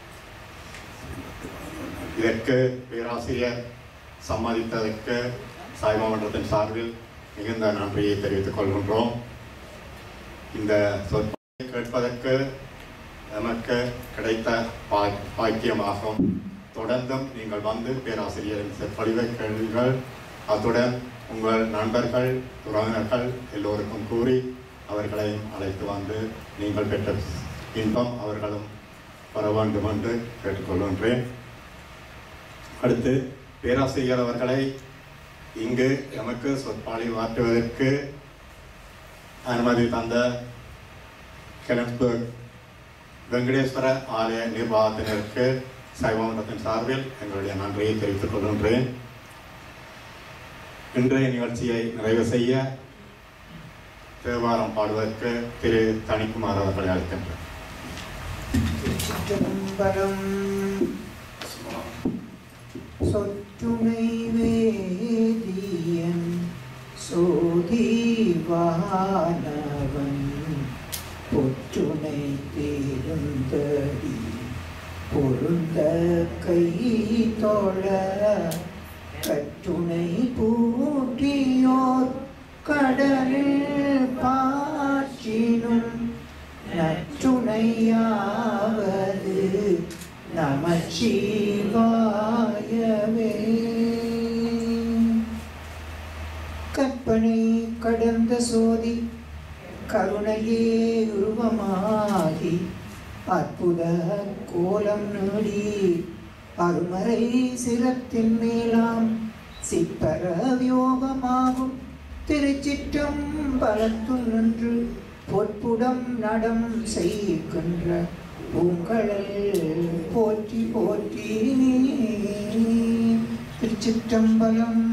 இதற்கு பேராசிரியர் சம்மதித்ததற்கு சாய்மா மன்றத்தின் சார்பில் மிகுந்த நன்றியை தெரிவித்துக் கொள்கின்றோம் இந்த சொற்பொழிவை கேட்பதற்கு நமக்கு கிடைத்த பா- பாக்கியமாகும் தொடர்ந்தும் நீங்கள் வந்து பேராசிரியரின் சொற்பொழிவை கேளுங்கள் அத்துடன் உங்கள் நண்பர்கள் உறவினர்கள் எல்லோருக்கும் கூறி அவர்களையும் அழைத்து வந்து நீங்கள் பெற்ற இன்பம் அவர்களும் வர வேண்டும் என்று கேட்டுக்கொள்கின்றேன் அடுத்து பேராசிரியர் அவர்களை இங்கு எமக்கு சொற்பொழிவாற்றுவதற்கு அனுமதி தந்த கெனஸ்பர்க் வெங்கடேஸ்வர ஆலய நிர்வாகத்தினருக்கு சைவமன்றத்தின் சார்பில் எங்களுடைய நன்றியை தெரிவித்துக் கொள்கின்றேன் இன்றைய நிகழ்ச்சியை நிறைவு செய்ய தேவாரம் பாடுவதற்கு திரு தனிக்குமார் அவர்களை அழைக்கின்றேன் சிற்றம்பலம் சொற்றுணை வேதிய வானவன் பொற்றுனை தேர்ந்தடி பொருந்த கை தோழ கற்றுனை பூட்டியோர் கடலில் பாற்றினும் நற்றுணையாவது நமச்சிவாயவே கற்பனை கடந்த சோதி கருணையே உருவமாகி அற்புத கோலம் நீடி அருமறை சிரத்தின் மேலாம் சிப்பர வியோகமாகும் திருச்சிற்றம் பலத்துள் நின்று பொற்புடம் நடம் செய்கின்ற பூங்கழல் போற்றி போற்றி திருச்சிற்றம்பலம்